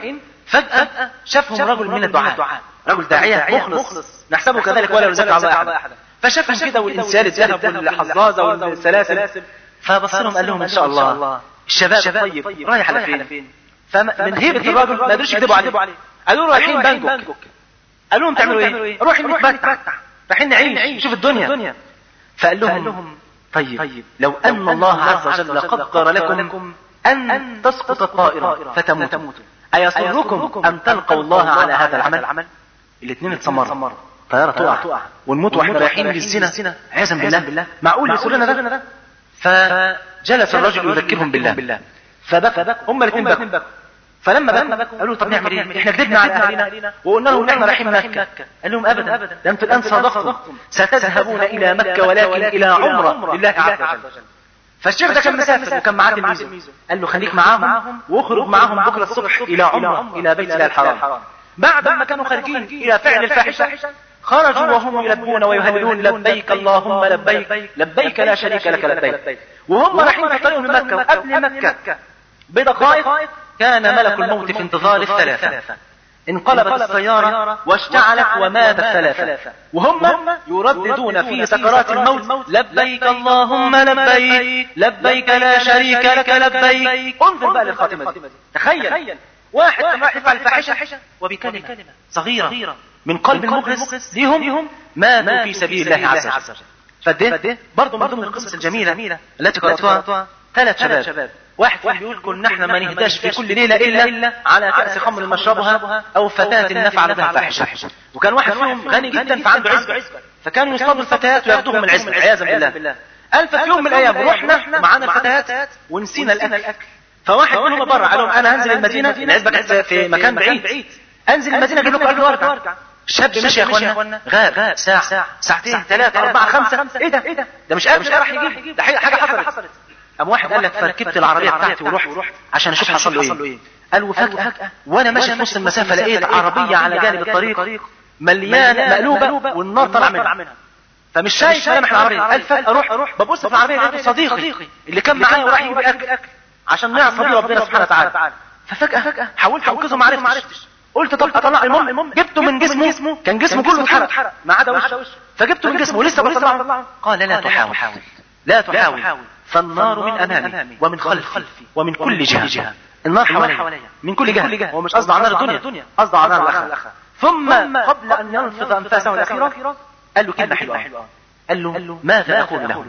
فجأة شافهم رجل من الدعاء رجل داعية مخلص نحسبه كذلك ولا نزكي على أحد فشافهم كده والإنسان الذهب والحظاظة والسلاسل فبص لهم قال لهم إن شاء الله الشباب طيب رايح على فين فمن هيبة الرجل ما قدروش يكذبوا عليه قالوا له رايحين بانكوك قالوا لهم تعملوا ايه روحي نتمتع رايحين نعيش نشوف الدنيا فقال لهم طيب لو ان الله عز وجل قدر لكم ان تسقط الطائرة فتموتوا ايسركم ان تلقوا الله على هذا العمل الاثنين اتسمروا طيارة تقع ونموت واحنا رايحين للزنا عياذا بالله معقول يسرنا ده فجلس الرجل يذكرهم بالله فبكى هم الاثنين بكوا فلما بكوا قالوا طب نعمل ايه احنا كذبنا على اهلنا وقلنا لهم احنا رايحين مكه قال لهم ابدا ده انتم الان صادقتم ستذهبون الى مكه ولكن الى عمره لله عز وجل فالشيخ ده كان مسافر وكان معاه تلميذه قال له خليك معاهم واخرج معاهم بكره الصبح الى عمره الى بيت الله الحرام بعد ما كانوا خارجين الى فعل الفاحشه خرجوا وهم يلبون ويهللون لبيك اللهم لبيك لبيك لا شريك لك لبيك وهم رايحين في طريق مكه وقبل مكه بدقائق كان ملك الموت في انتظار الثلاثة انقلبت السيارة واشتعلت ومات الثلاثة وهم يرددون في سكرات الموت لبيك اللهم لبيك لبيك لا شريك لك لبيك انظر بقى للخاتمة دي تخيل واحد كان راح يفعل الفاحشة وبكلمة صغيرة من قلب مخلص ليهم ماتوا في سبيل الله عز وجل فده برضه من ضمن القصص الجميلة التي قرأتها ثلاث شباب واحد فيهم بيقول كنا احنا ما نهداش في كل ليلة إلا على كأس خمر نشربها أو فتاة نفعل بها فاحشة وكان واحد فيهم غني جدا فعنده عزبة فكانوا يصطادوا الفتيات وياخدوهم من العزبة عياذا بالله قال ففي يوم من الأيام رحنا معانا الفتيات ونسينا الأكل فواحد منهم بره قال لهم أنا هنزل المدينة العزبة كانت في مكان بعيد أنزل المدينة أجيب لكم أكل وأرجع الشاب مشي يا اخوانا غاب ساعة ساعتين ثلاثة أربعة خمسة إيه ده إيه ده ده مش قادر راح يجيب ده حاجة حصلت قام واحد قال لك فركبت العربيه بتاعتي ورحت عشان اشوف حصل له ايه قال وفجاه وانا ماشي في نص المسافه لقيت عربيه على جانب الطريق مليانه مقلوبه والنار طالعه منها فمش شايف ملامح العربيه قال فجاه اروح ببص في العربيه لقيت صديقي اللي كان معايا وراح يجيب اكل عشان نعصى بيه ربنا سبحانه وتعالى ففجاه حاولت انقذه ما عرفتش قلت طب اطلع المهم جبته من جسمه كان جسمه كله اتحرق ما عدا وشه فجبته من جسمه ولسه بطلعه قال لا تحاول لا تحاول فالنار من امامي ومن خلفي ومن كل جهه النار حواليا من كل جهه هو مش قصده على نار الدنيا قصده على نار الاخره ثم قبل ان ينفض انفاسه الاخيره قال له كلمه حلوه قال له ماذا اقول له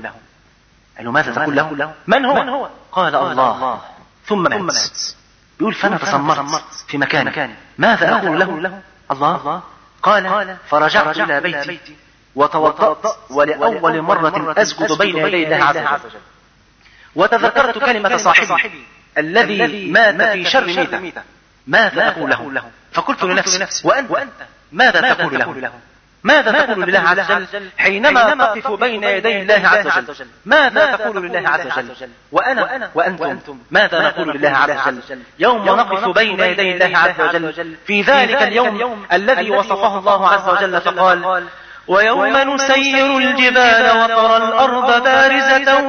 قال له ماذا تقول له من هو قال الله ثم مات يقول فانا تسمرت في مكاني ماذا اقول له الله قال فرجعت الى بيتي وتوضأت ولأول مرة أسجد بين يدي الله عز وجل وتذكرت كلمة صاحبي الذي مات في شر ميتة ماذا أقول له فقلت لنفسي وأنت ماذا تقول له ماذا تقول لله عز وجل حينما تقف بين يدي الله عز وجل ماذا تقول لله عز وجل وأنا وأنتم ماذا نقول لله عز وجل يوم نقف بين يدي الله عز وجل في ذلك اليوم الذي وصفه الله عز وجل فقال ويوم نسير الجبال وترى الأرض بارزة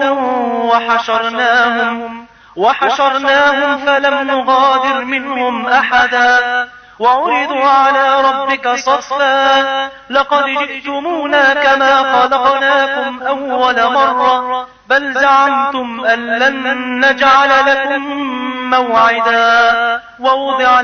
وحشرناهم وحشرناهم فلم نغادر منهم أحدا وعرضوا على ربك صفا لقد جئتمونا كما خلقناكم أول مرة بل زعمتم أن لن نجعل لكم موعدا ووضع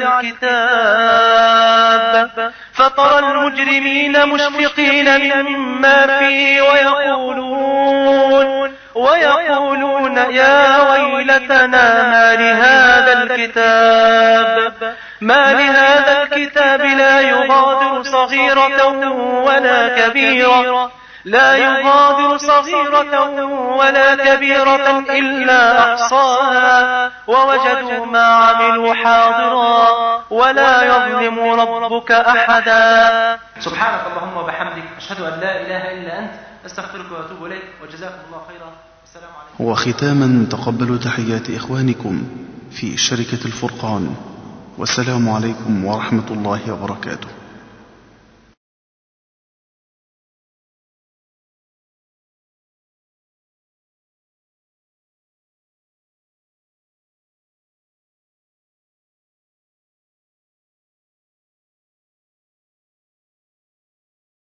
الكتاب فترى المجرمين مشفقين مما فيه ويقولون ويقولون يا ويلتنا ما لهذا الكتاب ما لهذا الكتاب لا يغادر صغيرة ولا كبيرة لا يغادر صغيرة ولا كبيرة إلا أحصاها ووجدوا ما عملوا حاضرا ولا يظلم ربك أحدا سبحانك اللهم وبحمدك أشهد أن لا إله إلا أنت أستغفرك وأتوب إليك وجزاكم الله خيرا السلام عليكم وختاما تقبلوا تحيات إخوانكم في شركة الفرقان والسلام عليكم ورحمة الله وبركاته